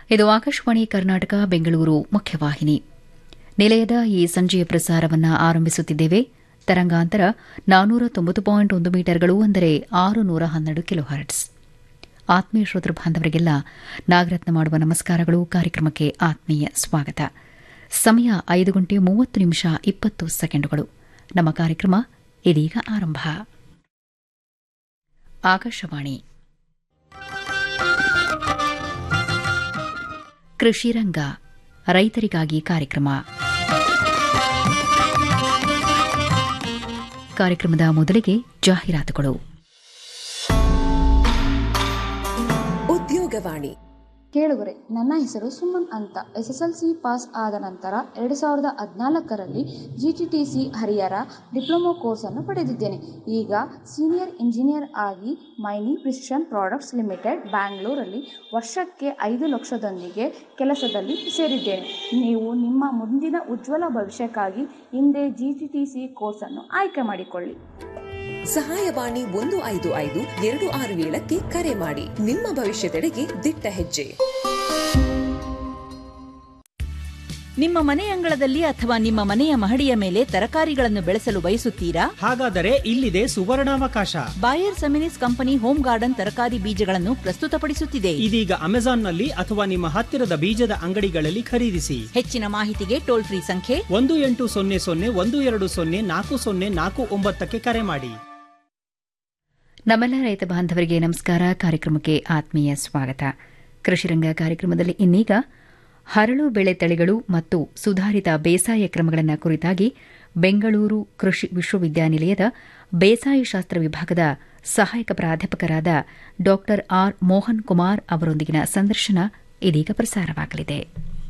ಇದು ಆಕಾಶವಾಣಿ ಕರ್ನಾಟಕ ಬೆಂಗಳೂರು ಮುಖ್ಯವಾಹಿನಿ ನಿಲಯದ ಈ ಸಂಜೆಯ ಪ್ರಸಾರವನ್ನು ಆರಂಭಿಸುತ್ತಿದ್ದೇವೆ ತರಂಗಾಂತರ ನಾನ್ನೂರ ತೊಂಬತ್ತು ಪಾಯಿಂಟ್ ಒಂದು ಮೀಟರ್ಗಳು ಅಂದರೆ ಆರು ನೂರ ಹನ್ನೆರಡು ಕಿಲೋ ಹರ್ಟ್ಸ್ ಆತ್ಮೀಯ ಶ್ರೋತೃ ಬಾಂಧವರಿಗೆಲ್ಲ ನಾಗರತ್ನ ಮಾಡುವ ನಮಸ್ಕಾರಗಳು ಕಾರ್ಯಕ್ರಮಕ್ಕೆ ಆತ್ಮೀಯ ಸ್ವಾಗತ ಸಮಯ ಐದು ಗಂಟೆ ಮೂವತ್ತು ನಿಮಿಷ ಇಪ್ಪತ್ತು ಸೆಕೆಂಡುಗಳು ನಮ್ಮ ಕಾರ್ಯಕ್ರಮ ಇದೀಗ ಆರಂಭ ಆಕಾಶವಾಣಿ ಕೃಷಿ ರಂಗ ರೈತರಿಗಾಗಿ ಕಾರ್ಯಕ್ರಮ ಕಾರ್ಯಕ್ರಮದ ಮೊದಲಿಗೆ ಜಾಹೀರಾತುಗಳು ಉದ್ಯೋಗವಾಣಿ ಕೇಳುಗರೆ ನನ್ನ ಹೆಸರು ಸುಮನ್ ಅಂತ S S L C pass ಆದ ನಂತರ ಎರಡು ಸಾವಿರದ ಹದಿನಾಲ್ಕರಲ್ಲಿ G T T C Harihara diploma ಕೋರ್ಸನ್ನು ಪಡೆದಿದ್ದೇನೆ ಈಗ ಸೀನಿಯರ್ ಇಂಜಿನಿಯರ್ ಆಗಿ ಮೈನಿ ಪ್ರಿಸಿಷನ್ ಪ್ರಾಡಕ್ಟ್ಸ್ ಲಿಮಿಟೆಡ್ ಬ್ಯಾಂಗ್ಳೂರಲ್ಲಿ ವರ್ಷಕ್ಕೆ ಐದು ಲಕ್ಷದೊಂದಿಗೆ ಕೆಲಸದಲ್ಲಿ ಸೇರಿದ್ದೇನೆ ನೀವು ನಿಮ್ಮ ಮುಂದಿನ ಉಜ್ವಲ ಭವಿಷ್ಯಕ್ಕಾಗಿ ಹಿಂದೆ ಜಿ ಟಿ ಟಿ ಸಿ ಕೋರ್ಸನ್ನು ಆಯ್ಕೆ ಮಾಡಿಕೊಳ್ಳಿ ಸಹಾಯವಾಣಿ ಒಂದು ಐದು ಐದು ಎರಡು ಆರು ಏಳಕ್ಕೆ ಕರೆ ಮಾಡಿ ನಿಮ್ಮ ಭವಿಷ್ಯದೆಡೆಗೆ ದಿಟ್ಟ ಹೆಜ್ಜೆ ನಿಮ್ಮ ಮನೆ ಅಂಗಳದಲ್ಲಿ ಅಥವಾ ನಿಮ್ಮ ಮನೆಯ ಮಹಡಿಯ ಮೇಲೆ ತರಕಾರಿಗಳನ್ನು ಬೆಳೆಸಲು ಬಯಸುತ್ತೀರಾ ಹಾಗಾದರೆ ಇಲ್ಲಿದೆ ಸುವರ್ಣಾವಕಾಶ Bayer Seminis company home garden ತರಕಾರಿ ಬೀಜಗಳನ್ನು ಪ್ರಸ್ತುತಪಡಿಸುತ್ತಿದೆ ಇದೀಗ ಅಮೆಜಾನ್ನಲ್ಲಿ ಅಥವಾ ನಿಮ್ಮ ಹತ್ತಿರದ ಬೀಜದ ಅಂಗಡಿಗಳಲ್ಲಿ ಖರೀದಿಸಿ ಹೆಚ್ಚಿನ ಮಾಹಿತಿಗೆ ಟೋಲ್ ಫ್ರೀ ಸಂಖ್ಯೆ ಒಂದು ಎಂಟು ಸೊನ್ನೆ ಸೊನ್ನೆ ಒಂದು ಎರಡು ಸೊನ್ನೆ ನಾಲ್ಕು ಸೊನ್ನೆ ನಾಲ್ಕು ಒಂಬತ್ತಕ್ಕೆ ಕರೆ ಮಾಡಿ ನಮ್ಮೆಲ್ಲ ರೈತ ಬಾಂಧವರಿಗೆ ನಮಸ್ಕಾರ ಕಾರ್ಯಕ್ರಮಕ್ಕೆ ಆತ್ಮೀಯ ಸ್ವಾಗತ ಕೃಷಿರಂಗ ಕಾರ್ಯಕ್ರಮದಲ್ಲಿ ಇನ್ನೀಗ ಹರಳು ಬೆಳೆ ತಳಿಗಳು ಮತ್ತು ಸುಧಾರಿತ ಬೇಸಾಯ ಕ್ರಮಗಳನ್ನು ಕುರಿತಾಗಿ ಬೆಂಗಳೂರು ಕೃಷಿ ವಿಶ್ವವಿದ್ಯಾನಿಲಯದ ಬೇಸಾಯ ಶಾಸ್ತ್ರ ವಿಭಾಗದ ಸಹಾಯಕ ಪ್ರಾಧ್ಯಾಪಕರಾದ ಡಾ ಆರ್ ಮೋಹನ್ ಕುಮಾರ್ ಅವರೊಂದಿಗಿನ ಸಂದರ್ಶನ ಇದೀಗ ಪ್ರಸಾರವಾಗಲಿದೆ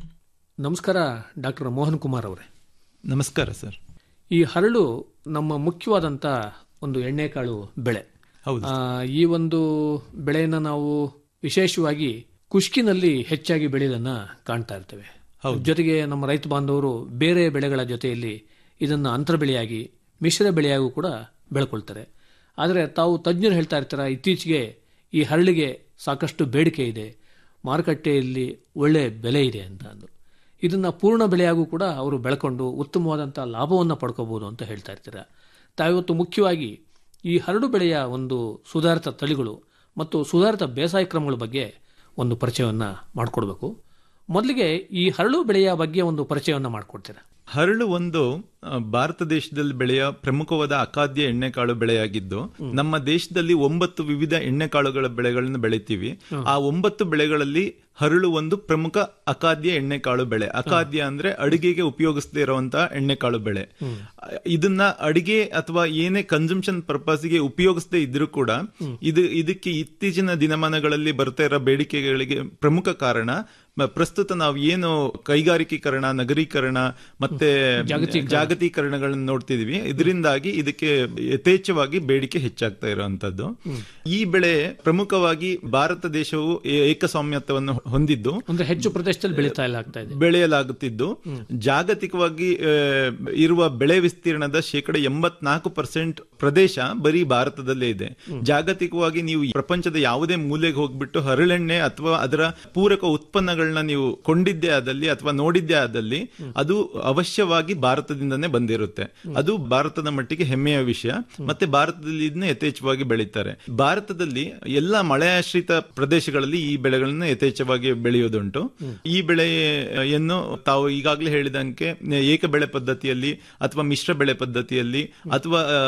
ನಮಸ್ಕಾರ ಡಾಕ್ಟರ್ ಮೋಹನ್ ಕುಮಾರ್ ಅವರೇ ನಮಸ್ಕಾರ ಸರ್ ಈ ಹರಳು ನಮ್ಮ ಮುಖ್ಯವಾದಂಥ ಒಂದು ಎಣ್ಣೆಕಾಳು ಬೆಳೆ ಹೌದು ಆ, ಈ ಒಂದು ಬೆಳೆಯನ್ನು ನಾವು ವಿಶೇಷವಾಗಿ ಕುಷ್ಕಿನಲ್ಲಿ ಹೆಚ್ಚಾಗಿ ಬೆಳೆಯೋದನ್ನ ಕಾಣ್ತಾ ಇರ್ತೇವೆ ಜೊತೆಗೆ ನಮ್ಮ ರೈತ ಬಾಂಧವರು ಬೇರೆ ಬೆಳೆಗಳ ಜೊತೆಯಲ್ಲಿ ಇದನ್ನು ಅಂತರ ಬೆಳೆಯಾಗಿ ಮಿಶ್ರ ಬೆಳೆಯಾಗೂ ಕೂಡ ಬೆಳ್ಕೊಳ್ತಾರೆ ಆದರೆ ತಾವು ತಜ್ಞರು ಹೇಳ್ತಾ ಇರ್ತಾರೆ ಇತ್ತೀಚೆಗೆ ಈ ಹರಳಿಗೆ ಸಾಕಷ್ಟು ಬೇಡಿಕೆ ಇದೆ ಮಾರುಕಟ್ಟೆಯಲ್ಲಿ ಒಳ್ಳೆ ಬೆಲೆ ಇದೆ ಅಂತ ಅಂದು ಇದನ್ನ ಪೂರ್ಣ ಬೆಳೆಯಾಗೂ ಕೂಡ ಅವರು ಬೆಳ್ಕೊಂಡು ಉತ್ತಮವಾದಂಥ ಲಾಭವನ್ನು ಪಡ್ಕೋಬಹುದು ಅಂತ ಹೇಳ್ತಾ ಇರ್ತಾರೆ ತಾವಿವತ್ತು ಮುಖ್ಯವಾಗಿ ಈ ಹರಡು ಬೆಳೆಯ ಒಂದು ಸುಧಾರಿತ ತಳಿಗಳು ಮತ್ತು ಸುಧಾರಿತ ಬೇಸಾಯ ಕ್ರಮಗಳ ಬಗ್ಗೆ ಒಂದು ಪರಿಚಯವನ್ನು ಮಾಡಿಕೊಡ್ಬೇಕು ಮೊದಲಿಗೆ ಈ ಹರಳು ಬೆಳೆಯ ಬಗ್ಗೆ ಒಂದು ಪರಿಚಯವನ್ನು ಮಾಡಿಕೊಡ್ತೀರಾ ಹರಳು ಒಂದು ಆ, ಭಾರತ ದೇಶದಲ್ಲಿ ಬೆಳೆಯ ಪ್ರಮುಖವಾದ ಅಖಾದ್ಯ ಎಣ್ಣೆಕಾಳು ಬೆಳೆಯಾಗಿದ್ದು ನಮ್ಮ ದೇಶದಲ್ಲಿ ಒಂಬತ್ತು ವಿವಿಧ ಎಣ್ಣೆಕಾಳುಗಳ ಬೆಳೆಗಳನ್ನು ಬೆಳಿತೀವಿ ಆ ಒಂಬತ್ತು ಬೆಳೆಗಳಲ್ಲಿ ಹರಳು ಒಂದು ಪ್ರಮುಖ ಅಖಾದ್ಯ ಎಣ್ಣೆಕಾಳು ಬೆಳೆ ಅಖಾದ್ಯ ಅಂದ್ರೆ ಅಡಿಗೆಗೆ ಉಪಯೋಗಿಸದೇ ಇರುವಂತಹ ಎಣ್ಣೆಕಾಳು ಬೆಳೆ ಇದನ್ನ ಅಡಿಗೆ ಅಥವಾ ಏನೇ ಕನ್ಸಂಪ್ಷನ್ ಪರ್ಪಸ್ಗೆ ಉಪಯೋಗಿಸದೇ ಇದ್ರೂ ಕೂಡ ಇದು ಇದಕ್ಕೆ ಇತ್ತೀಚಿನ ದಿನಮಾನಗಳಲ್ಲಿ ಬರ್ತಾ ಇರೋ ಬೇಡಿಕೆಗಳಿಗೆ ಪ್ರಮುಖ ಕಾರಣ ಮ- ಪ್ರಸ್ತುತ ನಾವು ಏನು ಕೈಗಾರಿಕೀಕರಣ ನಗರೀಕರಣ ಮತ್ತೆ ಜಾಗತೀಕರಣಗಳನ್ನ ನೋಡ್ತಿದೀವಿ ಇದರಿಂದಾಗಿ ಇದಕ್ಕೆ ಯಥೇಚ್ಛವಾಗಿ ಬೇಡಿಕೆ ಹೆಚ್ಚಾಗ್ತಾ ಇರುವಂತದ್ದು ಈ ಬೆಳೆ ಪ್ರಮುಖವಾಗಿ ಭಾರತ ದೇಶವು ಏ- ಏಕಸ್ವಾಮ್ಯತ್ವವನ್ನು ಹೊಂದಿದ್ದು ಅಂದ್ರೆ ಹೆಚ್ಚು ಪ್ರದೇಶದಲ್ಲಿ ಬೆಳೀತಾ ಇಲ್ಲ ಆಗ್ತಾ ಇದೆ ಬೆಳೆಯಲಾಗುತ್ತಿದ್ದು ಜಾಗತಿಕವಾಗಿ ಆ, ಇರುವ ಬೆಳೆ ವಿಸ್ತೀರ್ಣದ ಶೇಕಡ ಎಂಬತ್ನಾಲ್ಕು ಪರ್ಸೆಂಟ್ ಪ್ರದೇಶ ಬರೀ ಭಾರತದಲ್ಲೇ ಇದೆ ಜಾಗತಿಕವಾಗಿ ನೀವು ಪ್ರಪಂಚದ ಯಾವುದೇ ಮೂಲೆಗೆ ಹೋಗ್ಬಿಟ್ಟು ಹರಳೆಣ್ಣೆ ಅಥವಾ ಅದರ ಪೂರಕ ಉತ್ಪನ್ನಗಳನ್ನ ನೀವು ಕೊಂಡಿದ್ದೇ ಆದಲ್ಲಿ ಅಥವಾ ನೋಡಿದ್ದೇ ಆದಲ್ಲಿ ಅದು ಅವಶ್ಯವಾಗಿ ಭಾರತದಿಂದನೇ ಬಂದಿರುತ್ತೆ ಅದು ಭಾರತದ ಮಟ್ಟಿಗೆ ಹೆಮ್ಮೆಯ ವಿಷಯ ಮತ್ತೆ ಭಾರತದಲ್ಲಿ ಇದನ್ನ ಯಥೇಚ್ಛವಾಗಿ ಬೆಳೀತಾರೆ ಭಾರತದಲ್ಲಿ ಎಲ್ಲ ಮಳೆಯಾಶ್ರಿತ ಪ್ರದೇಶಗಳಲ್ಲಿ ಈ ಬೆಳೆಗಳನ್ನ ಯಥೇಚ್ಛವಾಗಿ ಬೆಳೆಯೋದುಂಟು ಈ ಬೆಳೆಯನ್ನು ತಾವು ಈಗಾಗಲೇ ಹೇಳಿದಂಗೆ ಏಕ ಬೆಳೆ ಪದ್ಧತಿಯಲ್ಲಿ ಅಥವಾ ಮಿಶ್ರ ಬೆಳೆ ಪದ್ಧತಿಯಲ್ಲಿ ಅಥವಾ ಆ,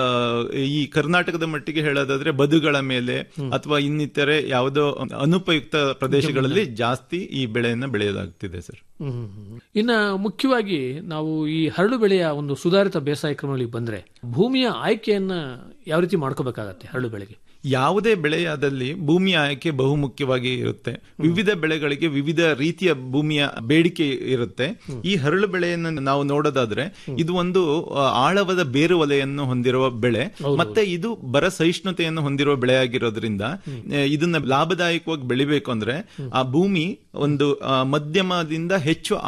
ಈ ಕರ್ನಾಟಕದ ಮಟ್ಟಿಗೆ ಹೇಳೋದಾದ್ರೆ ಬದುಗಳ ಮೇಲೆ ಅಥವಾ ಇನ್ನಿತರೆ ಯಾವುದೋ ಅನುಪಯುಕ್ತ ಪ್ರದೇಶಗಳಲ್ಲಿ ಜಾಸ್ತಿ ಈ ಬೆಳೆಯನ್ನ ಬೆಳೆಯಲಾಗ್ತಿದೆ ಸರ್ ಇನ್ನ ಮುಖ್ಯವಾಗಿ ನಾವು ಈ ಹರಳು ಬೆಳೆಯ ಒಂದು ಸುಧಾರಿತ ಬೇಸಾಯ ಕ್ರಮಗಳಿಗೆ ಬಂದ್ರೆ ಭೂಮಿಯ ಆಯ್ಕೆಯನ್ನ ಯಾವ ರೀತಿ ಮಾಡ್ಕೋಬೇಕಾಗತ್ತೆ ಹರಳು ಬೆಳೆಗೆ ಯಾವುದೇ ಬೆಳೆಯಾದಲ್ಲಿ ಭೂಮಿಯ ಆಯ್ಕೆ ಬಹುಮುಖ್ಯವಾಗಿ ಇರುತ್ತೆ ವಿವಿಧ ಬೆಳೆಗಳಿಗೆ ವಿವಿಧ ರೀತಿಯ ಭೂಮಿಯ ಬೇಡಿಕೆ ಇರುತ್ತೆ ಈ ಹರಳು ಬೆಳೆಯನ್ನು ನಾವು ನೋಡೋದಾದ್ರೆ ಇದು ಒಂದು ಆ, ಆಳವಾದ ಬೇರು ವಲಯನ್ನು ಹೊಂದಿರುವ ಬೆಳೆ ಮತ್ತೆ ಇದು ಬರ ಸಹಿಷ್ಣುತೆಯನ್ನು ಹೊಂದಿರುವ ಬೆಳೆಯಾಗಿರೋದ್ರಿಂದ ಆ, ಇದನ್ನ ಲಾಭದಾಯಕವಾಗಿ ಬೆಳಿಬೇಕು ಅಂದ್ರೆ ಆ ಭೂಮಿ ಒಂದು ಆ, ಮಧ್ಯಮದಿಂದ ಹೆಚ್ಚು ಆಳ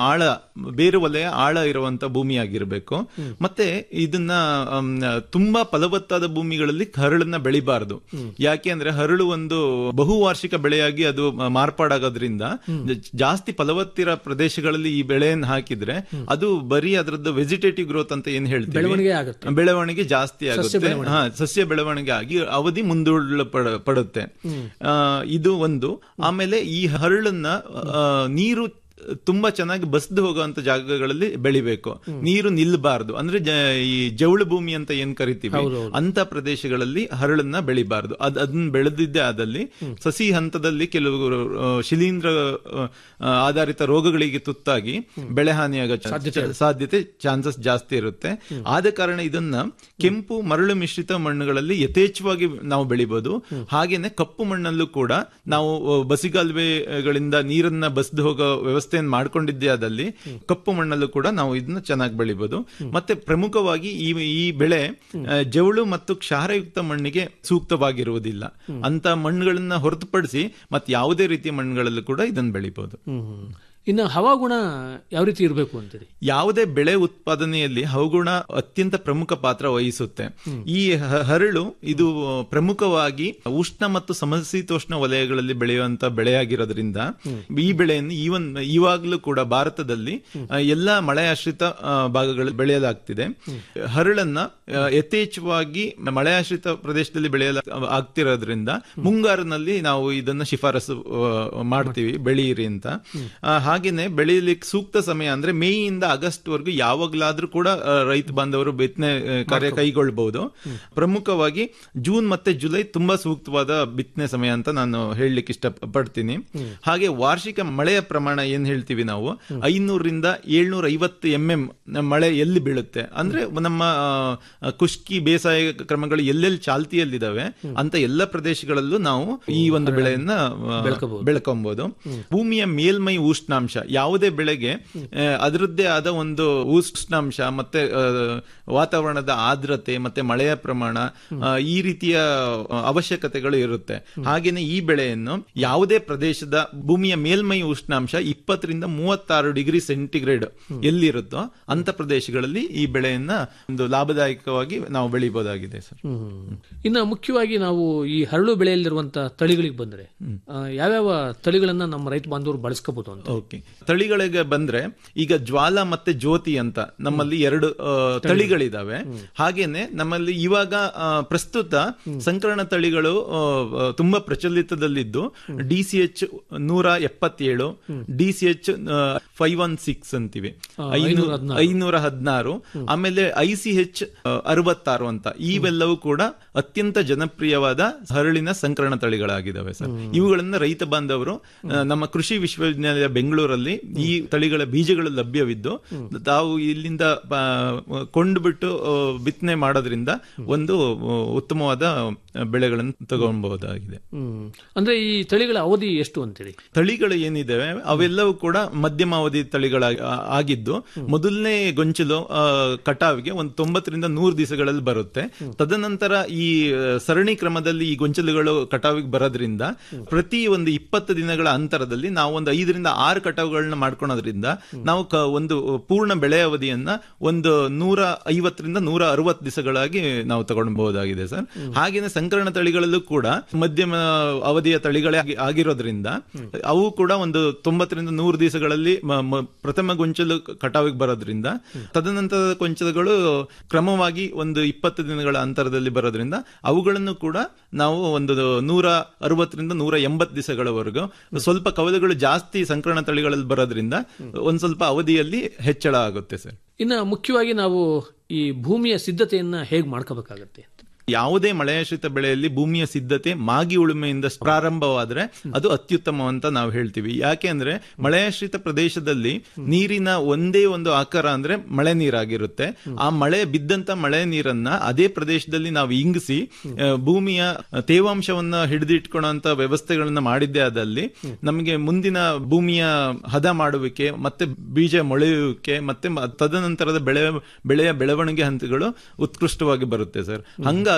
ಬೇರು ವಲಯ ಆಳ ಇರುವಂತ ಭೂಮಿಯಾಗಿರ್ಬೇಕು ಮತ್ತೆ ಇದನ್ನ ಅಮ್, ತುಂಬಾ ಫಲವತ್ತಾದ ಭೂಮಿಗಳಲ್ಲಿ ಹರಳನ್ನ ಬೆಳಿಬಾರದು ಯಾಕೆ ಅಂದ್ರೆ ಹರಳು ಒಂದು ಬಹುವಾರ್ಷಿಕ ಬೆಳೆಯಾಗಿ ಅದು ಮಾರ್ಪಾಡಾಗೋದ್ರಿಂದ ಜಾಸ್ತಿ ಫಲವತ್ತಿರ ಪ್ರದೇಶಗಳಲ್ಲಿ ಈ ಬೆಳೆಯನ್ನು ಹಾಕಿದ್ರೆ ಅದು ಬರೀ ಅದರದ್ದು ವೆಜಿಟೇಟಿವ್ ಗ್ರೋತ್ ಅಂತ ಏನ್ ಹೇಳ್ತೀವಿ ಬೆಳವಣಿಗೆ ಆಗುತ್ತೆ. ಬೆಳವಣಿಗೆ ಜಾಸ್ತಿ ಆಗುತ್ತೆ ಹಾ ಸಸ್ಯ ಬೆಳವಣಿಗೆ ಆಗಿ ಅವಧಿ ಮುಂದೂಡಲ ಪಡುತ್ತೆ ಆ, ಇದು ಒಂದು ಆಮೇಲೆ ಈ ಹರಳನ್ನ ಆ, ನೀರು ತುಂಬಾ ಚೆನ್ನಾಗಿ ಬಸ್ದು ಹೋಗುವಂತ ಜಾಗಗಳಲ್ಲಿ ಬೆಳಿಬೇಕು ನೀರು ನಿಲ್ಬಾರ್ದು ಅಂದ್ರೆ ಜ- ಈ ಜವಳು ಭೂಮಿ ಅಂತ ಏನ್ ಕರಿತೀವಿ ಅಂತ ಪ್ರದೇಶಗಳಲ್ಲಿ ಹರಳನ್ನ ಬೆಳಿಬಾರ್ದು ಅದ್ ಅದನ್ನ ಬೆಳೆದಿದ್ದೇ ಆದಲ್ಲಿ ಸಸಿ ಹಂತದಲ್ಲಿ ಕೆಲವು ಆ, ಶಿಲೀಂಧ್ರ ಆ, ಆಧಾರಿತ ರೋಗಗಳಿಗೆ ತುತ್ತಾಗಿ ಬೆಳೆ ಹಾನಿಯಾಗೋ ಚ- ಸಾಧ್ಯತೆ ಚಾನ್ಸಸ್ ಜಾಸ್ತಿ ಇರುತ್ತೆ ಆದ ಕಾರಣ ಇದನ್ನ ಕೆಂಪು ಮರಳು ಮಿಶ್ರಿತ ಮಣ್ಣುಗಳಲ್ಲಿ ಯಥೇಚ್ಛವಾಗಿ ನಾವು ಬೆಳಿಬಹುದು ಹಾಗೇನೆ ಕಪ್ಪು ಮಣ್ಣಲ್ಲೂ ಕೂಡ ನಾವು ಆ, ಬಸಿಗಾಲುವೆಗಳಿಂದ ನೀರನ್ನ ಬಸ್ದು ಹೋಗೋ ವ್ಯವಸ್ಥೆಯನ್ನು ಮಾಡ್ಕೊಂಡಿದ್ದೇ ಆದಲ್ಲಿ ಕಪ್ಪು ಮಣ್ಣಲ್ಲೂ ಕೂಡ ನಾವು ಇದನ್ನ ಚೆನ್ನಾಗಿ ಬೆಳಿಬಹುದು ಮತ್ತೆ ಪ್ರಮುಖವಾಗಿ ಈ ಈ ಬೆಳೆ ಆ, ಜವಳು ಮತ್ತು ಕ್ಷಾರಯುಕ್ತ ಮಣ್ಣಿಗೆ ಸೂಕ್ತವಾಗಿರುವುದಿಲ್ಲ ಅಂತ ಮಣ್ಣುಗಳನ್ನ ಹೊರತುಪಡಿಸಿ ಮತ್ತೆ ಯಾವುದೇ ರೀತಿಯ ಮಣ್ಣುಗಳಲ್ಲೂ ಕೂಡ ಇದನ್ನ ಬೆಳಿಬಹುದು ಇನ್ನು ಹವಾಗುಣ ಯಾವ ರೀತಿ ಇರಬೇಕು ಅಂತೀರಿ ಯಾವುದೇ ಬೆಳೆ ಉತ್ಪಾದನೆಯಲ್ಲಿ ಹವಗುಣ ಅತ್ಯಂತ ಪ್ರಮುಖ ಪಾತ್ರ ವಹಿಸುತ್ತೆ ಈ ಹ- ಹರಳು ಇದು ಪ್ರಮುಖವಾಗಿ ಉಷ್ಣ ಮತ್ತು ಸಮಶೀತೋಷ್ಣ ವಲಯಗಳಲ್ಲಿ ಬೆಳೆಯುವಂತ ಬೆಳೆಯಾಗಿರೋದ್ರಿಂದ ಈ ಬೆಳೆಯನ್ನು ಈವನ್ ಇವಾಗಲೂ ಕೂಡ ಭಾರತದಲ್ಲಿ ಆ, ಎಲ್ಲಾ ಮಳೆಯಾಶ್ರಿತ ಆ, ಭಾಗಗಳಲ್ಲಿ ಬೆಳೆಯಲಾಗ್ತಿದೆ ಹರಳನ್ನ ಆ, ಯಥೇಚ್ಛವಾಗಿ ಮಳೆಯಾಶ್ರಿತ ಪ್ರದೇಶದಲ್ಲಿ ಬೆಳೆಯಲ ಆಗ್ತಿರೋದ್ರಿಂದ ಮುಂಗಾರಿನಲ್ಲಿ ನಾವು ಇದನ್ನ ಶಿಫಾರಸು ಆ, ಮಾಡ್ತೀವಿ ಬೆಳೆಯಿರಿ ಅಂತ ಆ, ಹಾಗೇನೆ ಬೆಳೆಯಲಿಕ್ಕೆ ಸೂಕ್ತ ಸಮಯ ಅಂದ್ರೆ ಮೇಯಿಂದ ಆಗಸ್ಟ್ ವರೆಗೂ ಯಾವಾಗ್ಲಾದ್ರೂ ಕೂಡ ಆ, ರೈತ ಬಾಂಧವರು ಬಿತ್ತನೆ ಆ, ಕಾರ್ಯ ಕೈಗೊಳ್ಳಬಹುದು ಪ್ರಮುಖವಾಗಿ ಜೂನ್ ಮತ್ತೆ ಜುಲೈ ತುಂಬಾ ಸೂಕ್ತವಾದ ಬಿತ್ತನೆ ಸಮಯ ಅಂತ ನಾನು ಹೇಳಲಿಕ್ಕೆ ಇಷ್ಟ ಪಡ್ತೀನಿ ಹಾಗೆ ವಾರ್ಷಿಕ ಮಳೆಯ ಪ್ರಮಾಣ ಏನ್ ಹೇಳ್ತೀವಿ ನಾವು ಐನೂರರಿಂದ ಏಳ್ನೂರ ಐವತ್ತು ಎಂ ಎಂ ಮಳೆ ಎಲ್ಲಿ ಬೀಳುತ್ತೆ ಅಂದ್ರೆ ನಮ್ಮ ಆ, ಖುಷ್ಕಿ ಬೇಸಾಯ ಕ್ರಮಗಳು ಎಲ್ಲೆಲ್ಲಿ ಚಾಲ್ತಿಯಲ್ಲಿದ್ದಾವೆ ಅಂತ ಎಲ್ಲ ಪ್ರದೇಶಗಳಲ್ಲೂ ನಾವು ಈ ಒಂದು ಬೆಳೆಯನ್ನ ಆ, ಬೆಳ್ಕೊಬಹುದು ಭೂಮಿಯ ಮೇಲ್ಮೈ ಉಷ್ಣಾಂಶ ಯಾವುದೇ ಬೆಳೆಗೆ ಆ, ಅದರದ್ದೇ ಆದ ಒಂದು ಉಷ್ಣಾಂಶ ಮತ್ತೆ ಆ, ವಾತಾವರಣದ ಆರ್ದ್ರತೆ ಮತ್ತೆ ಮಳೆಯ ಪ್ರಮಾಣ ಆ, ಈ ರೀತಿಯ ಆ, ಅವಶ್ಯಕತೆಗಳು ಇರುತ್ತೆ ಹಾಗೇನೆ ಈ ಬೆಳೆಯನ್ನು ಯಾವುದೇ ಪ್ರದೇಶದ ಭೂಮಿಯ ಮೇಲ್ಮೈ ಉಷ್ಣಾಂಶ ಇಪ್ಪತ್ತರಿಂದ ಮೂವತ್ತಾರು ಡಿಗ್ರಿ ಸೆಂಟಿಗ್ರೇಡ್ ಎಲ್ಲಿರುತ್ತೋ ಅಂತ ಪ್ರದೇಶಗಳಲ್ಲಿ ಈ ಬೆಳೆಯನ್ನ ಒಂದು ಲಾಭದಾಯಕವಾಗಿ ನಾವು ಬೆಳಿಬಹುದಾಗಿದೆ ಸರ್ ಇನ್ನು ಮುಖ್ಯವಾಗಿ ನಾವು ಈ ಹರಳು ಬೆಳೆಯಲ್ಲಿರುವಂತಹ ತಳಿಗಳಿಗೆ ಬಂದ್ರೆ ಆ, ಯಾವ್ಯಾವ ತಳಿಗಳನ್ನ ನಮ್ಮ ರೈತ ಬಾಂಧವರು ಬಳಸ್ಕೋಬಹುದು ಅಂತ ಓಕೆ ತಳಿಗಳಿಗೆ ಬಂದ್ರೆ ಈಗ ಜ್ವಾಲ ಮತ್ತೆ ಜ್ಯೋತಿ ಅಂತ ನಮ್ಮಲ್ಲಿ ಎರಡು ಆ, ತಳಿಗಳಿದಾವೆ ಹಾಗೇನೆ ನಮ್ಮಲ್ಲಿ ಇವಾಗ ಆ, ಪ್ರಸ್ತುತ ಸಂಕರಣ ತಳಿಗಳು ಆ, ಆ, ತುಂಬಾ ಪ್ರಚಲಿತದಲ್ಲಿದ್ದು ಡಿ ಸಿ ಎಚ್ ನೂರ ಎಪ್ಪತ್ತೇಳು D C H five one six ಅಂತಿವೆ ಐನೂರ ಐನೂರ ಹದಿನಾರು ಆಮೇಲೆ ಐ ಸಿ ಎಚ್ ಅರವತ್ತಾರು ಅಂತ ಇವೆಲ್ಲವೂ ಕೂಡ ಅತ್ಯಂತ ಜನಪ್ರಿಯವಾದ ಹರಳಿನ ಸಂಕರಣ ತಳಿಗಳಾಗಿದ್ದಾವೆ ಸರ್ ಇವುಗಳನ್ನ ರೈತ ಬಾಂಧವರು ಆ, ನಮ್ಮ ಕೃಷಿ ವಿಶ್ವವಿದ್ಯಾಲಯ ಬೆಂಗಳೂರಲ್ಲಿ ಈ ತಳಿಗಳ ಬೀಜಗಳು ಲಭ್ಯವಿದ್ದು ತಾವು ಇಲ್ಲಿಂದ ಆ, ಕೊಂಡುಬಿಟ್ಟು ಆ, ಬಿತ್ತನೆ ಮಾಡೋದ್ರಿಂದ ಒಂದು ಆ, ಉತ್ತಮವಾದ ಬೆಳೆಗಳನ್ನು ತಗೊಳ್ಬಹುದಾಗಿದೆ ಹ್ಮ್ ಅಂದ್ರೆ ಈ ತಳಿಗಳ ಅವಧಿ ಎಷ್ಟು ಅಂತೀರಿ ತಳಿಗಳು ಏನಿದಾವೆ ಅವೆಲ್ಲವೂ ಕೂಡ ಮಧ್ಯಮ ಅವಧಿ ತಳಿಗಳಾಗಿ ಆ- ಆಗಿದ್ದು ಮೊದಲನೇ ಗೊಂಚಲು ಆ, ಕಟಾವಿಗೆ ಒಂದು ತೊಂಬತ್ತರಿಂದ ನೂರು ದಿವಸಗಳಲ್ಲಿ ಬರುತ್ತೆ ತದನಂತರ ಈ ಆ, ಸರಣಿ ಕ್ರಮದಲ್ಲಿ ಈ ಗೊಂಚಲುಗಳು ಕಟಾವಿಗೆ ಬರೋದ್ರಿಂದ ಪ್ರತಿ ಒಂದು ಇಪ್ಪತ್ತು ದಿನಗಳ ಅಂತರದಲ್ಲಿ ನಾವು ಒಂದು ಐದರಿಂದ ಆರು ಕಟಾವುಗಳನ್ನ ಮಾಡ್ಕೊಳೋದ್ರಿಂದ ನಾವು ಕ- ಒಂದು ಪೂರ್ಣ ಬೆಳೆ ಅವಧಿಯನ್ನ ಒಂದು ನೂರ ಐವತ್ತರಿಂದ ನೂರ ಅರವತ್ತು ದಿವಸಗಳಾಗಿ ನಾವು ತಗೊಳ್ಬಹುದಾಗಿದೆ ಸರ್ ಹಾಗೇನೆ ಸಂಕರಣ ತಳಿಗಳಲ್ಲೂ ಕೂಡ ಮಧ್ಯಮ ಅವಧಿಯ ತಳಿಗಳೇ ಆಗಿ- ಆಗಿರೋದ್ರಿಂದ ಅವು ಕೂಡ ಒಂದು ತೊಂಬತ್ತರಿಂದ ನೂರು ದಿವಸಗಳಲ್ಲಿ ಮ- ಮ- ಪ್ರಥಮ ಗೊಂಚಲು ಕಟಾವಿಗೆ ಬರೋದ್ರಿಂದ ತದನಂತರದ ಗೊಂಚಲುಗಳು ಕ್ರಮವಾಗಿ ಒಂದು ಇಪ್ಪತ್ತು ದಿನಗಳ ಅಂತರದಲ್ಲಿ ಬರೋದ್ರಿಂದ ಅವುಗಳನ್ನು ಕೂಡ ನಾವು ಒಂದು ನೂರ ಅರವತ್ತರಿಂದ ನೂರ ಎಂಬತ್ತು ದಿವಸಗಳವರೆಗೂ ಸ್ವಲ್ಪ ಕವಲುಗಳು ಜಾಸ್ತಿ ಸಂಕರಣ ತಳಿಗಳಲ್ಲಿ ಬರೋದ್ರಿಂದ ಒಂದ್ ಸ್ವಲ್ಪ ಅವಧಿಯಲ್ಲಿ ಹೆಚ್ಚಳ ಆಗುತ್ತೆ ಸರ್ ಇನ್ನು ಮುಖ್ಯವಾಗಿ ನಾವು ಈ ಭೂಮಿಯ ಸಿದ್ಧತೆಯನ್ನ ಹೇಗೆ ಮಾಡ್ಕೋಬೇಕಾಗತ್ತೆ ಅಂತ ಯಾವುದೇ ಮಳೆಯಾಶ್ರಿತ ಬೆಳೆಯಲ್ಲಿ ಭೂಮಿಯ ಸಿದ್ಧತೆ ಮಾಗಿ ಉಳುಮೆಯಿಂದ ಪ್ರಾರಂಭವಾದ್ರೆ ಅದು ಅತ್ಯುತ್ತಮ ಅಂತ ನಾವು ಹೇಳ್ತೀವಿ ಯಾಕೆ ಅಂದ್ರೆ ಮಳೆಯಾಶ್ರಿತ ಪ್ರದೇಶದಲ್ಲಿ ನೀರಿನ ಒಂದೇ ಒಂದು ಆಕಾರ ಅಂದ್ರೆ ಮಳೆ ನೀರಾಗಿರುತ್ತೆ ಆ ಮಳೆ ಬಿದ್ದಂತ ಮಳೆ ನೀರನ್ನ ಅದೇ ಪ್ರದೇಶದಲ್ಲಿ ನಾವು ಇಂಗಿಸಿ ಆ, ಭೂಮಿಯ ತೇವಾಂಶವನ್ನ ಹಿಡಿದಿಟ್ಕೊಳ್ಳುವಂತ ವ್ಯವಸ್ಥೆಗಳನ್ನ ಮಾಡಿದ್ದೇ ಆದಲ್ಲಿ ನಮಗೆ ಮುಂದಿನ ಭೂಮಿಯ ಹದ ಮಾಡುವಿಕೆ ಮತ್ತೆ ಬೀಜ ಮೊಳೆಯುವಿಕೆ ಮತ್ತೆ ಮ- ತದನಂತರದ ಬೆಳೆ ಬೆಳೆಯ ಬೆಳವಣಿಗೆ ಹಂತಗಳು ಉತ್ಕೃಷ್ಟವಾಗಿ ಬರುತ್ತೆ ಸರ್ ಹಂಗಾಗಿ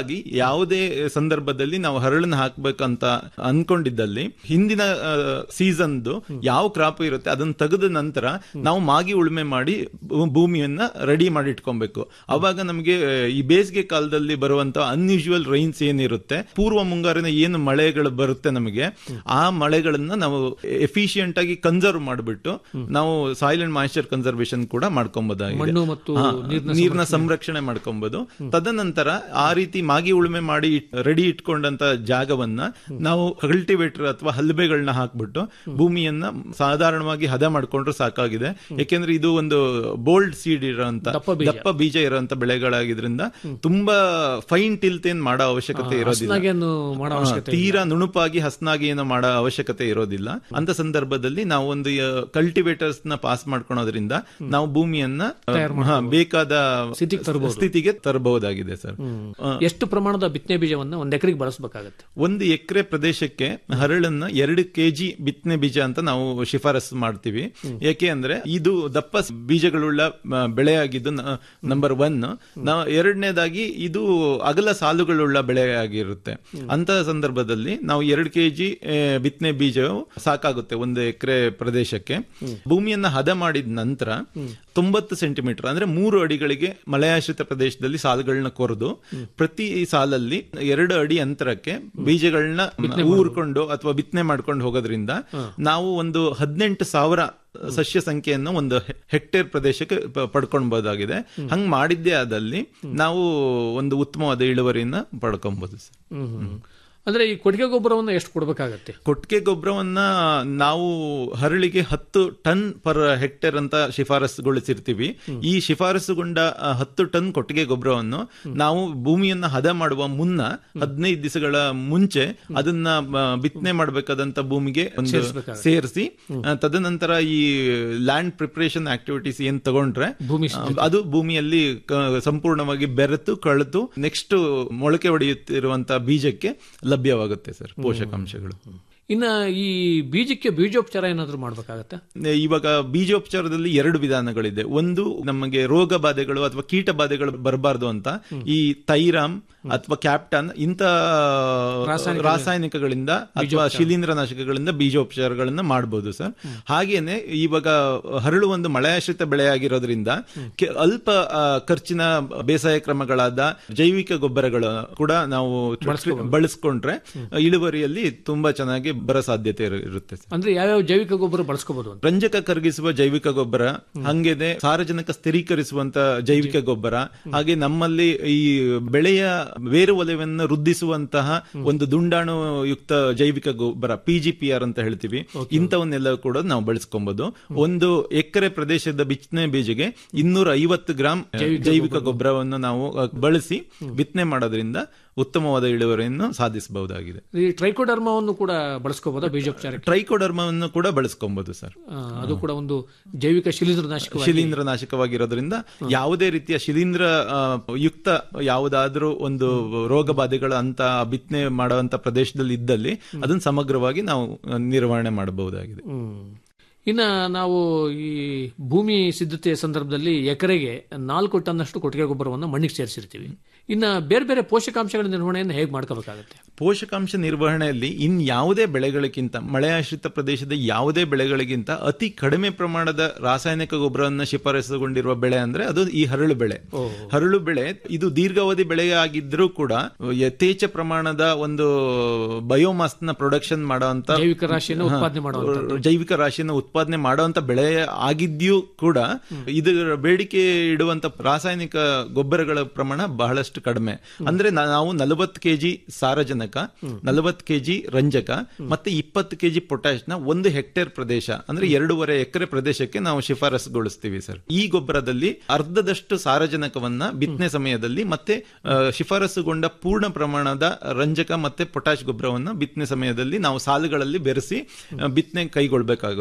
ತುರ್ತಾಗಿ ಯಾವುದೇ ಸಂದರ್ಭದಲ್ಲಿ ನಾವು ಹರಳನ್ನ ಹಾಕ್ಬೇಕಂತ ಅನ್ಕೊಂಡಿದ್ದಲ್ಲಿ ಹಿಂದಿನ ಸೀಸನ್ದು ಯಾವ ಕ್ರಾಪ್ ಇರುತ್ತೆ ಅದನ್ನ ತೆಗೆದ ನಂತರ ನಾವು ಮಾಗಿ ಉಳುಮೆ ಮಾಡಿ ಭೂ- ಭೂಮಿಯನ್ನ ರೆಡಿ ಮಾಡಿ ಇಟ್ಕೊಬೇಕು ಅವಾಗ ನಮಗೆ ಈ ಬೇಸಿಗೆ ಕಾಲದಲ್ಲಿ ಬರುವಂತ ಅನ್ಯೂಶುವಲ್ ರೈನ್ಸ್ ಏನಿರುತ್ತೆ ಪೂರ್ವ ಮುಂಗಾರಿನ ಏನು ಮಳೆಗಳು ಬರುತ್ತೆ ನಮಗೆ ಆ ಮಳೆಗಳನ್ನ ನಾವು ಎಫಿಷಿಯಂಟ್ ಆಗಿ ಕನ್ಸರ್ವ್ ಮಾಡಿಬಿಟ್ಟು ನಾವು ಸಾಯಿಲ್ ಅಂಡ್ ಮಾಯಿಶ್ಚರ್ ಕನ್ಸರ್ವೇಶನ್ ಕೂಡ ಮಾಡ್ಕೊಬೋದಾಗಿದೆ ಮಣ್ಣು ಮತ್ತು ಹಾ, ನೀರಿನ ನೀರಿನ ಸಂರಕ್ಷಣೆ ಮಾಡ್ಕೊಬಹುದು ತದನಂತರ ಆ ರೀತಿ ಮಾಗಿ ಉಳುಮೆ ಮಾಡಿ ರೆಡಿ ಇಟ್ಕೊಂಡಂತ ಜಾಗವನ್ನ ನಾವು ಕಲ್ಟಿವೇಟರ್ ಅಥವಾ ಹಲ್ಬೆಗಳನ್ನ ಹಾಕ್ಬಿಟ್ಟು ಭೂಮಿಯನ್ನ ಸಾಧಾರಣವಾಗಿ ಹದ ಮಾಡ್ಕೊಂಡ್ರೆ ಸಾಕಾಗಿದೆ ಯಾಕೆಂದ್ರೆ ಇದು ಒಂದು ಬೋಲ್ಡ್ ಸೀಡ್ ಇರೋಂತ ದಪ್ಪ ಬೀಜ. ದಪ್ಪ ಬೀಜ ಇರೋಂತ ಬೆಳೆಗಳಾಗಿದ್ರಿಂದ ತುಂಬಾ ಫೈನ್ ಟಿಲ್ತ್ ಏನ್ ಮಾಡೋ ಅವಶ್ಯಕತೆ ಇರೋದಿಲ್ಲ ಹಸ್ನಾಗೇನು ಮಾಡೋ ಹಾ, ಅವಶ್ಯಕತೆ ಇಲ್ಲ. ತೀರಾ ನುಣುಪಾಗಿ ಹಸ್ನಾಗಿ ಏನೋ ಮಾಡೋ ಅವಶ್ಯಕತೆ ಇರೋದಿಲ್ಲ ಅಂತ ಸಂದರ್ಭದಲ್ಲಿ ನಾವು ಒಂದು ಕಲ್ಟಿವೇಟರ್ಸ್ ನ ಪಾಸ್ ಮಾಡ್ಕೊಳೋದ್ರಿಂದ ನಾವು ಭೂಮಿಯನ್ನ ಹಾ, ಬೇಕಾದ ಸ್ಥಿತಿಗೆ ತರ್ಬೋದು. ಸ್ಥಿತಿಗೆ ತರಬಹುದಾಗಿದೆ ಸರ್ ಆ, ಎಷ್ಟು ಪ್ರಮಾಣದ ಬಿತ್ತನೆ ಬೀಜವನ್ನ ಒಂದ್ ಎಕರೆಗೆ ಬಳಸಬೇಕಾಗತ್ತೆ ಒಂದು ಎಕರೆ ಪ್ರದೇಶಕ್ಕೆ ಹರಳನ್ನ ಎರಡು ಕೆಜಿ ಬಿತ್ತನೆ ಬೀಜ ಅಂತ ನಾವು ಶಿಫಾರಸು ಮಾಡ್ತೀವಿ ಯಾಕೆ ಅಂದ್ರೆ ಇದು ದಪ್ಪ ಸ್- ಬೀಜಗಳುಳ್ಳ ಆ, ಬೆಳೆಯಾಗಿದ್ದು ನಂಬರ್ ಒನ್ ನಾವು ಎರಡನೇದಾಗಿ ಇದು ಅಗಲ ಸಾಲುಗಳುಳ್ಳ ಬೆಳೆಯಾಗಿರುತ್ತೆ ಅಂತ ಸಂದರ್ಭದಲ್ಲಿ ನಾವು ಎರಡು ಕೆಜಿ ಬಿತ್ತನೆ ಬೀಜವು ಸಾಕಾಗುತ್ತೆ ಒಂದು ಎಕರೆ ಪ್ರದೇಶಕ್ಕೆ ಭೂಮಿಯನ್ನ ಹದ ಮಾಡಿದ ನಂತರ ತೊಂಬತ್ತು ಸೆಂಟಿಮೀಟರ್ ಅಂದ್ರೆ ಮೂರು ಅಡಿಗಳಿಗೆ ಮಳೆಯಾಶ್ರಿತ ಪ್ರದೇಶದಲ್ಲಿ ಸಾಲುಗಳನ್ನ ಕೊರೆದು ಪ್ರತಿ ಸಾಲಲ್ಲಿ ಎರಡು ಅಡಿ ಅಂತರಕ್ಕೆ ಬೀಜಗಳನ್ನ ಊರ್ಕೊಂಡು ಅಥವಾ ಬಿತ್ತನೆ ಮಾಡ್ಕೊಂಡು ಹೋಗೋದ್ರಿಂದ ನಾವು ಒಂದು ಹದಿನೆಂಟು ಸಾವಿರ ಸಸ್ಯ ಸಂಖ್ಯೆಯನ್ನು ಒಂದು ಹೆ- ಹೆಕ್ಟೇರ್ ಪ್ರದೇಶಕ್ಕೆ ಪ- ಪಡ್ಕೊಳ್ಬಹುದಾಗಿದೆ ಹಂಗ್ ಮಾಡಿದ್ದೇ ಆದಲ್ಲಿ ನಾವು ಒಂದು ಉತ್ತಮವಾದ ಇಳುವರಿಯನ್ನ ಪಡ್ಕೊಬಹುದು ಸರ್ ಅಂದ್ರೆ ಈ ಕೊಟ್ಟಿಗೆ ಗೊಬ್ಬರವನ್ನ ಎಷ್ಟು ಕೊಡ್ಬೇಕಾಗತ್ತೆ ಕೊಟ್ಟಿಗೆ ಗೊಬ್ಬರವನ್ನ ನಾವು ಹರಳಿಗೆ ಹತ್ತು ಟನ್ ಪರ್ ಹೆಕ್ಟೇರ್ ಅಂತ ಶಿಫಾರಸುಗೊಳಿಸಿರ್ತೀವಿ ಈ ಶಿಫಾರಸುಗೊಂಡ ಆ, ಹತ್ತು ಟನ್ ಕೊಟ್ಟಿಗೆ ಗೊಬ್ಬರವನ್ನು ನಾವು ಭೂಮಿಯನ್ನ ಹದ ಮಾಡುವ ಮುನ್ನ ಹದಿನೈದು ದಿವಸಗಳ ಮುಂಚೆ ಅದನ್ನ ಆ, ಬಿತ್ತನೆ ಮಾಡಬೇಕಾದಂತ ಭೂಮಿಗೆ ಒಂದು ಸೇರ್ಸ್ಬೇಕಾಗತ್ತೆ. ಸೇರಿಸಿ ತದನಂತರ ಈ ಲ್ಯಾಂಡ್ ಪ್ರಿಪರೇಷನ್ ಆಕ್ಟಿವಿಟೀಸ್ ಏನ್ ತಗೊಂಡ್ರೆ ಭೂಮಿ ಆ, ಅದು ಭೂಮಿಯಲ್ಲಿ ಕ- ಸಂಪೂರ್ಣವಾಗಿ ಬೆರೆತು ಕಳೆತು ನೆಕ್ಸ್ಟ್ ಮೊಳಕೆ ಹೊಡೆಯುತ್ತಿರುವಂತ ಬೀಜಕ್ಕೆ ಲಭ್ಯವಾಗುತ್ತೆ ಸರ್ ಪೋಷಕಾಂಶಗಳು ಇನ್ನ ಈ ಬೀಜಕ್ಕೆ ಬೀಜೋಪಚಾರ ಏನಾದ್ರೂ ಮಾಡ್ಬೇಕಾಗತ್ತೆ ಇವಾಗ ಬೀಜೋಪಚಾರದಲ್ಲಿ ಎರಡು ವಿಧಾನಗಳಿದೆ ಒಂದು ನಮಗೆ ರೋಗ ಬಾಧೆಗಳು ಅಥವಾ ಕೀಟ ಬಾಧೆಗಳು ಬರಬಾರ್ದು ಅಂತ ಈ ತೈರಾಮ್ ಅಥವಾ ಕ್ಯಾಪ್ಟನ್ ಇಂತ ರಾಸಾಯನಿಕ- ರಾಸಾಯನಿಕಗಳಿಂದ ಅಥವಾ ಶಿಲೀಂಧ್ರನಾಶಕಗಳಿಂದ ಬೀಜೋಪಚಾರಗಳನ್ನ ಮಾಡಬಹುದು ಸರ್ ಹಾಗೇನೆ ಇವಾಗ ಹರಳು ಒಂದು ಮಳೆಯಾಶ್ರಿತ ಬೆಳೆಯಾಗಿರೋದ್ರಿಂದ ಕೆ- ಅಲ್ಪ ಆ, ಖರ್ಚಿನ ಬೇಸಾಯ ಕ್ರಮಗಳಾದ ಜೈವಿಕ ಗೊಬ್ಬರಗಳು ಕೂಡ ನಾವು ಬಳಸ್ಕೊಂಡ್ರೆ ಇಳುವರಿಯಲ್ಲಿ ತುಂಬಾ ಚೆನ್ನಾಗಿ ಬರೋ ಸಾಧ್ಯತೆ ಇರು- ಇರುತ್ತೆ ಸರ್ ಅಂದ್ರೆ ಯಾವ್ಯಾವ ಜೈವಿಕ ಗೊಬ್ಬರ ಬಳಸ್ಕೋಬಹುದು ಅಂತ ರಂಜಕ ಕರಗಿಸುವ ಜೈವಿಕ ಗೊಬ್ಬರ ಹಂಗೇನೆ ಸಾರಜನಕ ಸ್ಥಿರೀಕರಿಸುವಂತ ಜೈವಿಕ ಗೊಬ್ಬರ ಹಾಗೆ ನಮ್ಮಲ್ಲಿ ಈ ಬೆಳೆಯ ಬೇರು ವಲಯವನ್ನು ವೃದ್ಧಿಸುವಂತಹ ಒಂದು ದುಂಡಾಣು ಯುಕ್ತ ಜೈವಿಕ ಗೊಬ್ಬರ ಪಿ ಜಿ ಪಿ ಆರ್ ಅಂತ ಹೇಳ್ತೀವಿ ಇಂಥವನ್ನೆಲ್ಲ ಕೂಡ ನಾವು ಬಳಸ್ಕೊಬಹುದು ಒಂದು ಎಕರೆ ಪ್ರದೇಶದ ಬಿತ್ತನೆ ಬೀಜಗೆ ಇನ್ನೂರ ಐವತ್ತು ಗ್ರಾಂ ಜೈವಿಕ ಗೊಬ್ಬರವನ್ನು ನಾವು ಅ, ಬಳಸಿ ಬಿತ್ತನೆ ಮಾಡೋದ್ರಿಂದ ಉತ್ತಮವಾದ ಇಳುವರಿಯನ್ನು ಸಾಧಿಸಬಹುದಾಗಿದೆ ಈ ಟ್ರೈಕೋಡರ್ಮವನ್ನು ಕೂಡ ಬಳಸ್ಕೋಬಹುದಾ ಬೀಜೋಪಚಾರಕ್ಕೆ ಟ್ರೈಕೋಡರ್ಮವನ್ನು ಕೂಡ ಬಳಸ್ಕೊಬಹುದು ಸರ್ ಆ, ಅದು ಕೂಡ ಒಂದು ಜೈವಿಕ ಶಿಲೀಂಧ್ರನಾಶಕ ಶಿಲೀಂಧ್ರ ನಾಶಕವಾಗಿರೋದ್ರಿಂದ ಯಾವುದೇ ರೀತಿಯ ಶಿಲೀಂಧ್ರ ಆ, ಯುಕ್ತ ಯಾವುದಾದ್ರೂ ಒಂದು ರೋಗ ಬಾಧೆಗಳ ಅಂತ ಬಿತ್ತನೆ ಮಾಡುವಂತ ಪ್ರದೇಶದಲ್ಲಿ ಇದ್ದಲ್ಲಿ ಅದನ್ನ ಸಮಗ್ರವಾಗಿ ನಾವು ಆ, ನಿರ್ವಹಣೆ ಮಾಡಬಹುದಾಗಿದೆ ಇನ್ನ ನಾವು ಈ ಭೂಮಿ ಸಿದ್ಧತೆಯ ಸಂದರ್ಭದಲ್ಲಿ ಎಕರೆಗೆ ನಾಲ್ಕು ಟನ್ ಅಷ್ಟು ಕೊಟ್ಟಿಗೆ ಗೊಬ್ಬರವನ್ನು ಮಣ್ಣಿಗೆ ಸೇರಿಸಿರ್ತೀವಿ ಇನ್ನ ಬೇರೆ ಬೇರೆ ಪೋಷಕಾಂಶಗಳ ನಿರ್ವಹಣೆಯನ್ನು ಹೇಗೆ ಮಾಡ್ಕೋಬೇಕಾಗತ್ತೆ ಪೋಷಕಾಂಶ ನಿರ್ವಹಣೆಯಲ್ಲಿ ಇನ್ ಯಾವುದೇ ಬೆಳೆಗಳಿಗಿಂತ ಮಳೆಯಾಶ್ರಿತ ಪ್ರದೇಶದ ಯಾವುದೇ ಬೆಳೆಗಳಿಗಿಂತ ಅತಿ ಕಡಿಮೆ ಪ್ರಮಾಣದ ರಾಸಾಯನಿಕ ಗೊಬ್ಬರವನ್ನು ಶಿಫಾರಸುಗೊಂಡಿರುವ ಬೆಳೆ ಅಂದ್ರೆ ಅದು ಈ ಹರಳು ಬೆಳೆ ಹರಳು ಬೆಳೆ ಇದು ದೀರ್ಘಾವಧಿ ಬೆಳೆ ಆಗಿದ್ರೂ ಕೂಡ ಯಥೇಚ್ಛ ಪ್ರಮಾಣದ ಒಂದು ಬಯೋಮಾಸ್ ನ ಪ್ರೊಡಕ್ಷನ್ ಮಾಡುವಂತ ಜೈವಿಕ ರಾಶಿಯನ್ನು ಹಾ, ಉತ್ಪಾದನೆ ಮಾಡುವಂಥದ್ದು. ಜೈವಿಕ ರಾಶಿಯನ್ನು ಉತ್ಪಾದನೆ ಮಾಡುವಂತ ಬೆಳೆ ಆಗಿದ್ಯೂ ಕೂಡ ಇದರ ಬೇಡಿಕೆ ಇಡುವಂತ ರಾಸಾಯನಿಕ ಗೊಬ್ಬರಗಳ ಪ್ರಮಾಣ ಬಹಳಷ್ಟು ಕಡಿಮೆ ಅಂದ್ರೆ ನಾ- ನಾವು ನಲವತ್ತು ಕೆಜಿ ಸಾರಜನಕ ನಲವತ್ತು ಕೆಜಿ ರಂಜಕ ಮತ್ತೆ ಇಪ್ಪತ್ತು ಕೆಜಿ ಪೊಟ್ಯಾಶ್ ನ ಒಂದು ಹೆಕ್ಟೇರ್ ಪ್ರದೇಶ ಅಂದ್ರೆ ಎರಡೂವರೆ ಎಕರೆ ಪ್ರದೇಶಕ್ಕೆ ನಾವು ಶಿಫಾರಸುಗೊಳಿಸ್ತೀವಿ ಸರ್ ಈ ಗೊಬ್ಬರದಲ್ಲಿ ಅರ್ಧದಷ್ಟು ಸಾರಜನಕವನ್ನ ಬಿತ್ತನೆ ಸಮಯದಲ್ಲಿ ಮತ್ತೆ ಆ, ಶಿಫಾರಸುಗೊಂಡ ಪೂರ್ಣ ಪ್ರಮಾಣದ ರಂಜಕ ಮತ್ತೆ ಪೊಟ್ಯಾಶ್ ಗೊಬ್ಬರವನ್ನ ಬಿತ್ತನೆ ಸಮಯದಲ್ಲಿ ನಾವು ಸಾಲುಗಳಲ್ಲಿ ಬೆರೆಸಿ ಆ, ಬಿತ್ತನೆ ಕೈಗೊಳ್ಬೇಕಾಗುತ್ತೆ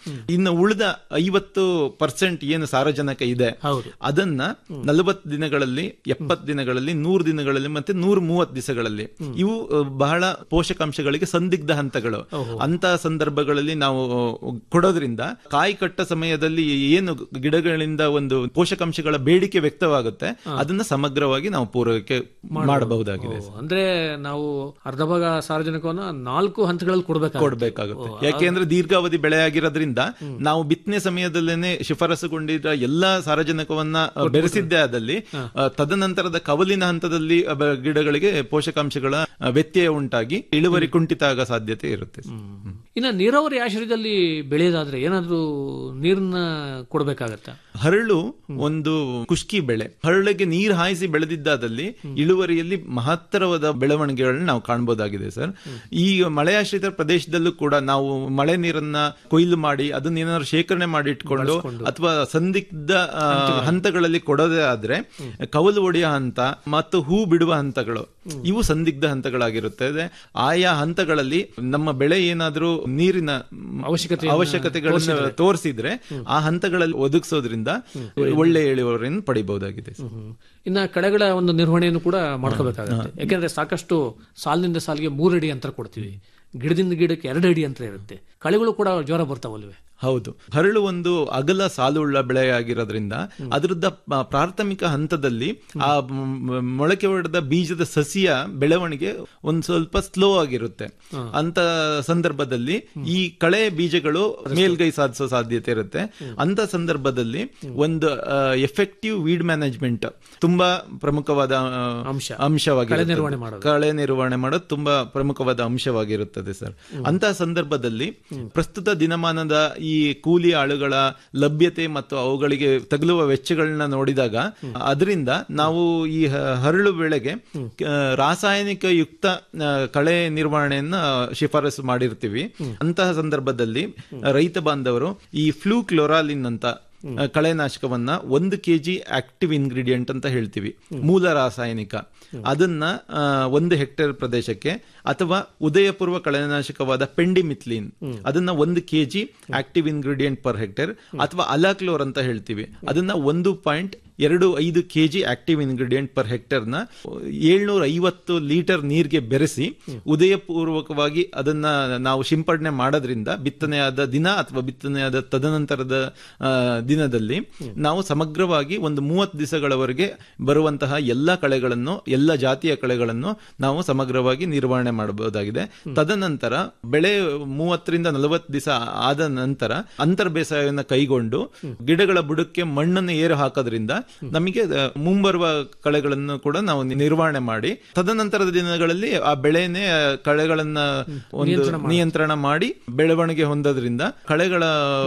ಇನ್ನು ಉಳಿದ ಐವತ್ತು ಪರ್ಸೆಂಟ್ ಏನು ಸಾರಜನಕ ಇದೆ ಹೌದು. ಅದನ್ನ ನಲವತ್ತು ದಿನಗಳಲ್ಲಿ ಎಪ್ಪತ್ತು ದಿನಗಳಲ್ಲಿ ನೂರು ದಿನಗಳಲ್ಲಿ ಮತ್ತೆ ನೂರ ಮೂವತ್ತು ದಿವಸಗಳಲ್ಲಿ ಇವು ಅ, ಬಹಳ ಪೋಷಕಾಂಶಗಳಿಗೆ ಸಂದಿಗ್ಧ ಹಂತಗಳು ಅಂತ ಸಂದರ್ಭಗಳಲ್ಲಿ ನಾವು ಕೊಡೋದ್ರಿಂದ ಕಾಯಿ ಕಟ್ಟ ಸಮಯದಲ್ಲಿ ಏನು ಗಿಡಗಳಿಂದ ಒಂದು ಪೋಷಕಾಂಶಗಳ ಬೇಡಿಕೆ ವ್ಯಕ್ತವಾಗುತ್ತೆ ಅದನ್ನ ಸಮಗ್ರವಾಗಿ ನಾವು ಪೂರೈಕೆ ಮಾಡಬಹುದಾಗಿದೆ ಓ, ಅಂದ್ರೆ ನಾವು ಅರ್ಧ ಭಾಗ ಸಾರ್ವಜನಿಕವನ್ನ ನಾಲ್ಕು ಹಂತಗಳಲ್ಲಿ ಕೊಡ್ಬೇಕು ಕೊಡ್ಬೇಕಾಗುತ್ತೆ ಯಾಕೆಂದ್ರೆ ದೀರ್ಘಾವಧಿ ಬೆಳೆ ಆಗಿರೋದ್ರಿಂದ ನಾವು ಬಿತ್ತನೆ ಸಮಯದಲ್ಲೇನೆ ಶಿಫಾರಸುಗೊಂಡಿದ್ದ ಎಲ್ಲಾ ಸಾರಜನಕವನ್ನ ಅ, ಬೆರೆಸಿದ್ದೇ ಆದಲ್ಲಿ ಅ, ತದನಂತರದ ಕವಲಿನ ಹಂತದಲ್ಲಿ ಅ, ಬ- ಗಿಡಗಳಿಗೆ ಪೋಷಕಾಂಶಗಳ ಅ, ವ್ಯತ್ಯಯ ಉಂಟಾಗಿ ಇಳುವರಿ ಕುಂಠಿತ ಆಗೋ ಸಾಧ್ಯತೆ ಇರುತ್ತೆ ಇನ್ನ ನೀರಾವರಿ ಆಶ್ರಯದಲ್ಲಿ ಬೆಳೆಯೋದಾದ್ರೆ ಏನಾದ್ರೂ ನೀರನ್ನ ಕೊಡ್ಬೇಕಾಗತ್ತಾ ಹರಳು ಒಂದು ಕುಷ್ಕಿ ಬೆಳೆ ಹರಳಿಗೆ ನೀರು ಹಾಯಿಸಿ ಬೆಳೆದಿದ್ದಾದಲ್ಲಿ ಇಳುವರಿಯಲ್ಲಿ ಮಹತ್ತರವಾದ ಬೆಳವಣಿಗೆಗಳನ್ನ ನಾವು ಕಾಣಬಹುದಾಗಿದೆ ಸರ್ ಈ ಮಳೆಯಾಶ್ರಿತ ಪ್ರದೇಶದಲ್ಲೂ ಕೂಡ ನಾವು ಮಳೆ ನೀರನ್ನ ಕೊಯ್ಲು ಮಾಡಿ ಅದನ್ನ ಏನಾದ್ರು ಶೇಖರಣೆ ಮಾಡಿ ಇಟ್ಕೊಂಡು ಅಥವಾ ಸಂದಿಗ್ಧ ಆ, ಹಂತಗಳಲ್ಲಿ ಕೊಡೋದೇ ಆದ್ರೆ ಕವಲು ಒಡೆಯ ಹಂತ ಮತ್ತು ಹೂ ಬಿಡುವ ಹಂತಗಳು ಇವು ಸಂದಿಗ್ಧ ಹಂತಗಳಾಗಿರುತ್ತದೆ ಆಯಾ ಹಂತಗಳಲ್ಲಿ ನಮ್ಮ ಬೆಳೆ ಏನಾದ್ರೂ ನೀರಿನ ಅವಶ್ಯಕತೆಯನ್ನ ಅವಶ್ಯಕತೆಗಳನ್ನು ತೋರಿಸಿದ್ರೆ ಆ ಹಂತಗಳಲ್ಲಿ ಒದಗಿಸೋದ್ರಿಂದ ಒಳ್ಳೆ ಇಳುವರಿಯನ್ನು ಪಡಿಬಹುದಾಗಿದೆ ಸರ್. ಇನ್ನ ಕಳೆಗಳ ಒಂದು ನಿರ್ವಹಣೆಯನ್ನು ಕೂಡ ಮಾಡ್ಕೋಬೇಕಾಗತ್ತೆ ಯಾಕೆಂದ್ರೆ ಸಾಕಷ್ಟು ಸಾಲಿನಿಂದ ಸಾಲಿಗೆ ಮೂರಡಿ ಅಂತರ ಕೊಡ್ತೀವಿ ಗಿಡದಿಂದ ಗಿಡಕ್ಕೆ ಎರಡು ಅಡಿ ಅಂತರ ಇರುತ್ತೆ ಕಳೆಗಳು ಕೂಡ ಜ್ವರ ಬರ್ತಾವಲ್ವೇ ಹೌದು ಹರಳು ಒಂದು ಅಗಲ ಸಾಲುಳ್ಳ ಬೆಳೆಯಾಗಿರೋದ್ರಿಂದ ಅದರದ ಪ- ಪ್ರಾಥಮಿಕ ಹಂತದಲ್ಲಿ ಆ ಮ್- ಮೊಳಕೆ ಹೊಡೆದ ಬೀಜದ ಸಸಿಯ ಬೆಳವಣಿಗೆ ಒಂದು ಸ್ವಲ್ಪ ಸ್ಲೋ ಆಗಿರುತ್ತೆ ಅಂತ ಸಂದರ್ಭದಲ್ಲಿ ಈ ಕಳೆ ಬೀಜಗಳು ಮೇಲ್ಗೈ ಸಾಧಿಸೋ ಸಾಧ್ಯತೆ ಇರುತ್ತೆ ಅಂತ ಸಂದರ್ಭದಲ್ಲಿ ಒಂದು ಎಫೆಕ್ಟಿವ್ ವೀಡ್ ಮ್ಯಾನೇಜ್ಮೆಂಟ್ ತುಂಬಾ ಪ್ರಮುಖವಾದ ಆ, ಅಂಶ. ಅಂಶವಾಗಿರುತ್ತೆ ಕಳೆ ನಿರ್ವಹಣೆ ಮಾಡೋದು. ಕಳೆ ನಿರ್ವಹಣೆ ಮಾಡೋದು ತುಂಬಾ ಪ್ರಮುಖವಾದ ಅಂಶವಾಗಿರುತ್ತದೆ ಸರ್ ಅಂತಹ ಸಂದರ್ಭದಲ್ಲಿ ಪ್ರಸ್ತುತ ದಿನಮಾನದ ಈ ಕೂಲಿ ಆಳುಗಳ ಲಭ್ಯತೆ ಮತ್ತು ಅವುಗಳಿಗೆ ತಗುಲುವ ವೆಚ್ಚಗಳನ್ನ ನೋಡಿದಾಗ ಅದರಿಂದ ನಾವು ಈ ಹ- ಹರಳು ಬೆಳೆಗೆ ಆ, ರಾಸಾಯನಿಕ ಯುಕ್ತ ಆ, ಕಳೆ ನಿರ್ವಹಣೆಯನ್ನ ಶಿಫಾರಸು ಮಾಡಿರ್ತೀವಿ ಅಂತಹ ಸಂದರ್ಭದಲ್ಲಿ ರೈತ ಬಾಂಧವರು ಈ ಫ್ಲೂ ಕ್ಲೋರಾಲಿನ್ ಅಂತ ಆ, ಕಳೆನಾಶಕವನ್ನ ಒಂದು ಕೆಜಿ ಆಕ್ಟಿವ್ ಇಂಗ್ರೀಡಿಯೆಂಟ್ ಅಂತ ಹೇಳ್ತೀವಿ ಮೂಲ ರಾಸಾಯನಿಕ ಅದನ್ನ ಆ, ಒಂದು ಹೆಕ್ಟೇರ್ ಪ್ರದೇಶಕ್ಕೆ ಅಥವಾ ಉದಯಪೂರ್ವ ಕಳೆನಾಶಕವಾದ ಪೆಂಡಿಮಿಥ್ಲಿನ್ ಅದನ್ನ ಒಂದು kg active ingredient per hectare ಅಥವಾ ಅಲಾಕ್ಲೋರ್ ಅಂತ ಹೇಳ್ತೀವಿ ಅದನ್ನ ಒಂದು ಪಾಯಿಂಟ್ ಎರಡು ಐದು ಕೆಜಿ ಆಕ್ಟಿವ್ ಇಂಗ್ರೀಡಿಯೆಂಟ್ ಪರ್ ಹೆಕ್ಟರ್ನ ಏಳ್ನೂರ ಐವತ್ತು ಲೀಟರ್ ನೀರಿಗೆ ಬೆರೆಸಿ ಉದಯಪೂರ್ವಕವಾಗಿ ಅದನ್ನ ನಾವು ಸಿಂಪಡಣೆ ಮಾಡೋದ್ರಿಂದ ಬಿತ್ತನೆಯಾದ ದಿನ ಅಥವಾ ಬಿತ್ತನೆಯಾದ ತದನಂತರದ ಆ, ದಿನದಲ್ಲಿ ನಾವು ಸಮಗ್ರವಾಗಿ ಒಂದು ಮೂವತ್ತು ದಿವಸಗಳವರೆಗೆ ಬರುವಂತಹ ಎಲ್ಲ ಕಳೆಗಳನ್ನು ಎಲ್ಲ ಜಾತಿಯ ಕಳೆಗಳನ್ನು ನಾವು ಸಮಗ್ರವಾಗಿ ನಿರ್ವಹಣೆ ಮಾಡಬಹುದಾಗಿದೆ ತದನಂತರ ಬೆಳೆ ಮೂವತ್ತರಿಂದ ನಲವತ್ತು ದಿವಸ ಆದ ನಂತರ ಅಂತರ್ ಬೇಸಾಯವನ್ನು ಕೈಗೊಂಡು ಗಿಡಗಳ ಬುಡಕ್ಕೆ ಮಣ್ಣನ್ನು ಏರು ಹಾಕೋದ್ರಿಂದ ನಮಗೆ ಆ, ಮುಂಬರುವ ಕಳೆಗಳನ್ನು ಕೂಡ ನಾವು ನಿರ್ವಹಣೆ ಮಾಡಿ ತದನಂತರದ ದಿನಗಳಲ್ಲಿ ಆ ಬೆಳೆನೇ ಆ, ಕಳೆಗಳನ್ನ ಒಂದು ನಿಯಂತ್ರಣ ಮಾಡಿ ಬೆಳವಣಿಗೆ ಹೊಂದೋದ್ರಿಂದ ಕಳೆಗಳ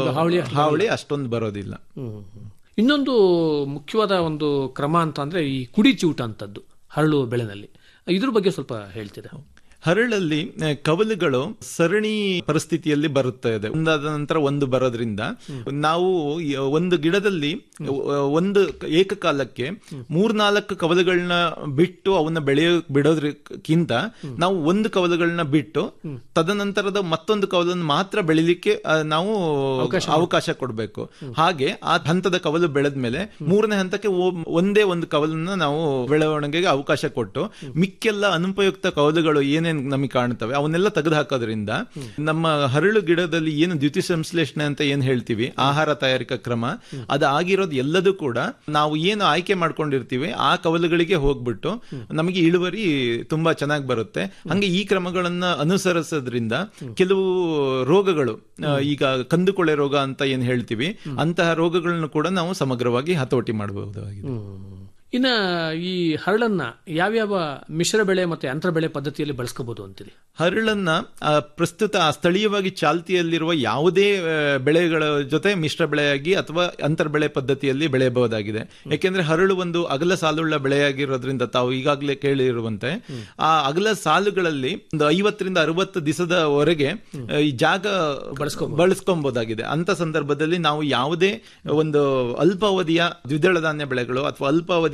ಹಾವಳಿ ಅಷ್ಟೊಂದು ಬರೋದಿಲ್ಲ ಇನ್ನೊಂದು ಮುಖ್ಯವಾದ ಒಂದು ಕ್ರಮ ಅಂತ ಅಂದ್ರೆ ಈ ಕುಡಿ ಚೂಟ ಅಂತದ್ದು ಹರಳು ಬೆಳೆನಲ್ಲಿ ಇದ್ರ ಬಗ್ಗೆ ಸ್ವಲ್ಪ ಹೇಳ್ತೀರಾ ಹರಳಲ್ಲಿ ಆ, ಕವಲುಗಳು ಸರಣಿ ಪರಿಸ್ಥಿತಿಯಲ್ಲಿ ಬರುತ್ತಾ ಇದೆ ಒಂದಾದ ನಂತರ ಒಂದು ಬರೋದ್ರಿಂದ ನಾವು ಈ ಒಂದು ಗಿಡದಲ್ಲಿ ಆ, ಒಂದು ಏಕಕಾಲಕ್ಕೆ ಮೂರ್ನಾಲ್ಕು ಕವಲುಗಳನ್ನ ಬಿಟ್ಟು ಅವನ್ನ ಬೆಳೆಯೋ ಬಿಡೋದ್ರಕ್ಕಿಂತ ನಾವು ಒಂದು ಕವಲುಗಳನ್ನ ಬಿಟ್ಟು ತದನಂತರದ ಮತ್ತೊಂದು ಕವಲನ್ನು ಮಾತ್ರ ಬೆಳಿಲಿಕ್ಕೆ ಆ, ನಾವು ಅವಕಾಶ ಕೊಡಬೇಕು ಹಾಗೆ ಆ ಹಂತದ ಕವಲು ಬೆಳೆದ್ಮೇಲೆ ಮೂರನೇ ಹಂತಕ್ಕೆ ಒ- ಒಂದೇ ಒಂದು ಕವಲನ್ನ ನಾವು ಬೆಳವಣಿಗೆಗೆ ಅವಕಾಶ ಕೊಟ್ಟು ಮಿಕ್ಕೆಲ್ಲ ಅನುಪಯುಕ್ತ ಕವಲುಗಳು ಏನೇನ್ ನಮಗೆ ಕಾಣ್ತವೆ ಅವನ್ನೆಲ್ಲ ತೆಗೆದು ಹಾಕೋದ್ರಿಂದ ನಮ್ಮ ಹರಳು ಗಿಡದಲ್ಲಿ ಏನು ದ್ಯುತಿ ಸಂಶ್ಲೇಷಣೆ ಅಂತ ಏನ್ ಹೇಳ್ತೀವಿ ಆಹಾರ ತಯಾರಿಕಾ ಕ್ರಮ ಅದು ಆಗಿರೋದು ಎಲ್ಲದೂ ಕೂಡ ನಾವು ಏನು ಆಯ್ಕೆ ಮಾಡ್ಕೊಂಡಿರ್ತೀವಿ ಆ ಕವಲುಗಳಿಗೆ ಹೋಗ್ಬಿಟ್ಟು ನಮಗೆ ಇಳುವರಿ ತುಂಬಾ ಚೆನ್ನಾಗಿ ಬರುತ್ತೆ ಹಂಗೆ ಈ ಕ್ರಮಗಳನ್ನ ಅನುಸರಿಸೋದ್ರಿಂದ ಕೆಲವು ರೋಗಗಳು ಆ, ಈಗ ಕಂದುಕೊಳೆ ರೋಗ ಅಂತ ಏನ್ ಹೇಳ್ತೀವಿ ಅಂತಹ ರೋಗಗಳನ್ನು ಕೂಡ ನಾವು ಸಮಗ್ರವಾಗಿ ಹತೋಟಿ ಮಾಡಬಹುದಾಗಿದೆ ಇನ್ನ ಈ ಹರಳನ್ನ ಯಾವ್ಯಾವ ಮಿಶ್ರ ಬೆಳೆ ಮತ್ತೆ ಅಂತರ ಬೆಳೆ ಪದ್ಧತಿಯಲ್ಲಿ ಬಳಸ್ಕೋಬಹುದು ಅಂತೀರಿ ಹರಳನ್ನ ಆ, ಪ್ರಸ್ತುತ ಆ ಸ್ಥಳೀಯವಾಗಿ ಚಾಲ್ತಿಯಲ್ಲಿರುವ ಯಾವುದೇ ಆ, ಬೆಳೆಗಳ ಜೊತೆ ಮಿಶ್ರ ಬೆಳೆಯಾಗಿ ಅಥವಾ ಅಂತರ್ ಬೆಳೆ ಪದ್ಧತಿಯಲ್ಲಿ ಬೆಳೆಯಬಹುದಾಗಿದೆ ಯಾಕೆಂದ್ರೆ ಹರಳು ಒಂದು ಅಗಲ ಸಾಲುಳ್ಳ ಬೆಳೆಯಾಗಿರೋದ್ರಿಂದ ತಾವು ಈಗಾಗಲೇ ಕೇಳಿರುವಂತೆ ಆ ಅಗಲ ಸಾಲುಗಳಲ್ಲಿ ಒಂದು ಐವತ್ತರಿಂದ ಅರವತ್ತು ದಿವಸದವರೆಗೆ ಆ, ಈ ಜಾಗ ಬಳಸ್ಕೊಬಹುದಾಗಿದೆ ಅಂತ ಸಂದರ್ಭದಲ್ಲಿ ನಾವು ಯಾವುದೇ ಒಂದು ಅಲ್ಪಾವಧಿಯ ದ್ವಿದಳ ಧಾನ್ಯ ಬೆಳೆಗಳು ಅಥವಾ ಅಲ್ಪಾವಧಿಯ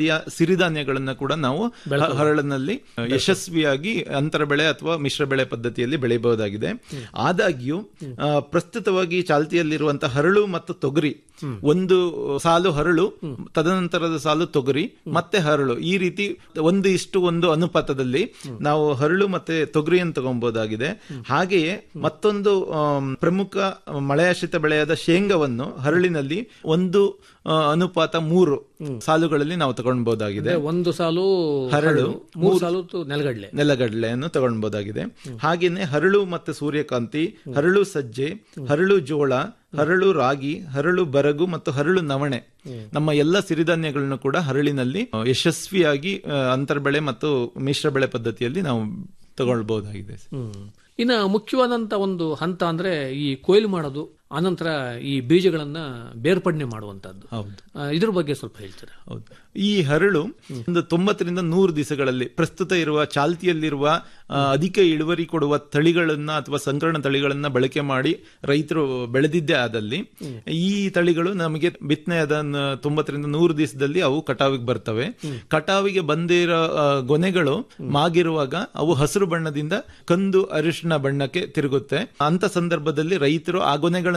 ರೀತಿಯ ಸಿರಿಧಾನ್ಯಗಳನ್ನ ಕೂಡ ನಾವು ಹ- ಹರಳಿನಲ್ಲಿ ಯಶಸ್ವಿಯಾಗಿ ಅಂತರ ಬೆಳೆ ಅಥವಾ ಮಿಶ್ರ ಬೆಳೆ ಪದ್ಧತಿಯಲ್ಲಿ ಬೆಳೆಯಬಹುದಾಗಿದೆ ಆದಾಗ್ಯೂ ಆ, ಪ್ರಸ್ತುತವಾಗಿ ಚಾಲ್ತಿಯಲ್ಲಿರುವಂತಹ ಹರಳು ಮತ್ತು ತೊಗರಿ ಒಂದು ಸಾಲು ಹರಳು ತದನಂತರದ ಸಾಲು ತೊಗರಿ ಮತ್ತೆ ಹರಳು ಈ ರೀತಿ ಒಂದು ಇಷ್ಟು ಒಂದು ಅನುಪಾತದಲ್ಲಿ ನಾವು ಹರಳು ಮತ್ತೆ ತೊಗರಿಯನ್ನು ತಗೊಬಹುದಾಗಿದೆ ಹಾಗೆಯೇ ಮತ್ತೊಂದು ಆಮ್, ಪ್ರಮುಖ ಮಳೆಯಾಶ್ರಿತ ಬೆಳೆಯಾದ ಶೇಂಗಾವನ್ನು ಹರಳಿನಲ್ಲಿ ಒಂದು ಆ, ಅನುಪಾತ ಮೂರು ಸಾಲುಗಳಲ್ಲಿ ನಾವು ತಗೊಳ್ಬಹುದಾಗಿದೆ ಅಂದ್ರೆ ಒಂದು ಸಾಲು ಹರಳು, ಮೂರು ಸಾಲು ತು- ನೆಲಗಡಲೆ ನೆಲಗಡಲೆಯನ್ನು ತಗೊಳ್ಬಹುದಾಗಿದೆ ಹಾಗೇನೆ ಹರಳು ಮತ್ತೆ ಸೂರ್ಯಕಾಂತಿ ಹರಳು ಸಜ್ಜೆ ಹರಳು ಜೋಳ ಹರಳು ರಾಗಿ ಹರಳು ಬರಗು ಮತ್ತು ಹರಳು ನವಣೆ ನಮ್ಮ ಎಲ್ಲ ಸಿರಿಧಾನ್ಯಗಳನ್ನು ಕೂಡ ಹರಳಿನಲ್ಲಿ ಆ, ಯಶಸ್ವಿಯಾಗಿ ಆ, ಅಂತರ್ಬೆಳೆ ಮತ್ತು ಮಿಶ್ರ ಬೆಳೆ ಪದ್ಧತಿಯಲ್ಲಿ ನಾವು ತಗೊಳ್ಬಹುದಾಗಿದೆ ಹ್ಮ್. ಇನ್ನ ಮುಖ್ಯವಾದಂತ ಒಂದು ಹಂತ ಅಂದ್ರೆ ಈ ಕೊಯ್ಲು ಮಾಡೋದು ಆನಂತರ ಈ ಬೀಜಗಳನ್ನ ಬೇರ್ಪಡಣೆ ಮಾಡುವಂತದ್ದು ಹೌದು ಆ, ಇದ್ರ ಬಗ್ಗೆ ಸ್ವಲ್ಪ ಹೇಳ್ತೀರಾ ಹೌದು ಈ ಹರಳು ಒಂದು ತೊಂಬತ್ತರಿಂದ ನೂರು ದಿವಸಗಳಲ್ಲಿ ಪ್ರಸ್ತುತ ಇರುವ ಚಾಲ್ತಿಯಲ್ಲಿರುವ ಆ, ಅಧಿಕ ಇಳುವರಿ ಕೊಡುವ ತಳಿಗಳನ್ನ ಅಥವಾ ಸಂಕರಣ ತಳಿಗಳನ್ನ ಬಳಕೆ ಮಾಡಿ ರೈತರು ಬೆಳೆದಿದ್ದೇ ಆದಲ್ಲಿ ಈ ತಳಿಗಳು ನಮಗೆ ಬಿತ್ತನೆಯಾದ ನ- ತೊಂಬತ್ತರಿಂದ ನೂರು ದಿವಸದಲ್ಲಿ ಅವು ಕಟಾವಿಗೆ ಬರ್ತವೆ ಕಟಾವಿಗೆ ಬಂದಿರೋ ಆ, ಗೊನೆಗಳು ಮಾಗಿರುವಾಗ ಅವು ಹಸಿರು ಬಣ್ಣದಿಂದ ಕಂದು ಅರಿಶಿಣ ಬಣ್ಣಕ್ಕೆ ತಿರುಗುತ್ತೆ ಅಂತ ಸಂದರ್ಭದಲ್ಲಿ ರೈತರು ಆ ಗೊನೆಗಳನ್ನ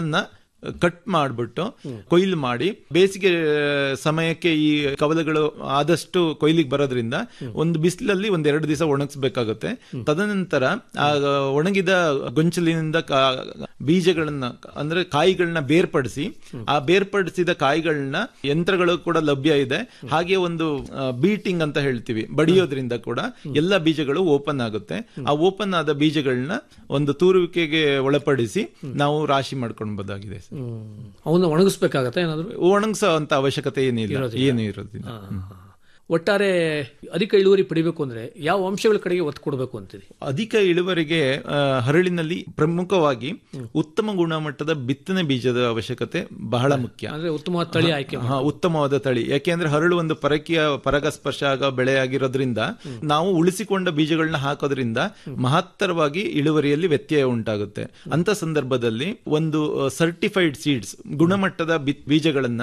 ಕಟ್ ಮಾಡಿಬಿಟ್ಟು ಕೊಯ್ಲು ಮಾಡಿ ಬೇಸಿಗೆ ಸಮಯಕ್ಕೆ ಈ ಕವಲಗಳು ಆದಷ್ಟು ಕೊಯ್ಲಿಗೆ ಬರೋದ್ರಿಂದ ಒಂದು ಬಿಸಿಲಲ್ಲಿ ಒಂದ್ ಎರಡು ದಿವಸ ಒಣಗಿಸ್ಬೇಕಾಗುತ್ತೆ ತದನಂತರ ಆ ಒಣಗಿದ ಗೊಂಚಲಿನಿಂದ ಕಾ- ಬೀಜಗಳನ್ನ ಅಂದ್ರೆ ಕಾಯಿಗಳನ್ನ ಬೇರ್ಪಡಿಸಿ ಆ ಬೇರ್ಪಡಿಸಿದ ಕಾಯಿಗಳನ್ನ ಯಂತ್ರಗಳು ಕೂಡ ಲಭ್ಯ ಇದೆ ಹಾಗೆ ಒಂದು ಬೀಟಿಂಗ್ ಅಂತ ಹೇಳ್ತೀವಿ ಬಡಿಯೋದ್ರಿಂದ ಕೂಡ ಎಲ್ಲ ಬೀಜಗಳು ಓಪನ್ ಆಗುತ್ತೆ ಆ ಓಪನ್ ಆದ ಬೀಜಗಳನ್ನ ಒಂದು ತೂರುವಿಕೆಗೆ ಒಳಪಡಿಸಿ ನಾವು ರಾಶಿ ಮಾಡ್ಕೊಳ್ಬಹುದಾಗಿದೆ ಸರ್. ಅವನ್ನ ಒಣಗಿಸ್ಬೇಕಾಗತ್ತೆ ಏನಾದ್ರು ಒಣಗಿಸೋ ಅಂತ ಅವಶ್ಯಕತೆ ಏನಿಲ್ಲ ಏನು ಇರೋದಿಲ್ಲ ಒಟ್ಟಾರೆ ಅಧಿಕ ಇಳುವರಿ ಪಡಿಬೇಕು ಅಂದ್ರೆ ಯಾವ ಅಂಶಗಳ ಕಡೆಗೆ ಒತ್ತು ಕೊಡಬೇಕು ಅಂತೀರಿ ಅಧಿಕ ಇಳುವರಿಗೆ ಆ, ಹರಳಿನಲ್ಲಿ ಪ್ರಮುಖವಾಗಿ ಉತ್ತಮ ಗುಣಮಟ್ಟದ ಬಿತ್ತನೆ ಬೀಜದ ಅವಶ್ಯಕತೆ ಬಹಳ ಮುಖ್ಯ ಅಂದ್ರೆ ಉತ್ತಮವಾದ ತಳಿ ಆಯ್ಕೆ ಹಾ, ಉತ್ತಮವಾದ ತಳಿ ಯಾಕೆಂದ್ರೆ ಹರಳು ಒಂದು ಪರಕೀಯ ಪರಾಗಸ್ಪರ್ಶ ಆಗ ಬೆಳೆಯಾಗಿರೋದ್ರಿಂದ ನಾವು ಉಳಿಸಿಕೊಂಡ ಬೀಜಗಳನ್ನ ಹಾಕೋದ್ರಿಂದ ಮಹತ್ತರವಾಗಿ ಇಳುವರಿಯಲ್ಲಿ ವ್ಯತ್ಯಯ ಉಂಟಾಗುತ್ತೆ ಅಂತ ಸಂದರ್ಭದಲ್ಲಿ ಒಂದು ಸರ್ಟಿಫೈಡ್ ಸೀಡ್ಸ್ ಗುಣಮಟ್ಟದ ಬಿ- ಬೀಜಗಳನ್ನ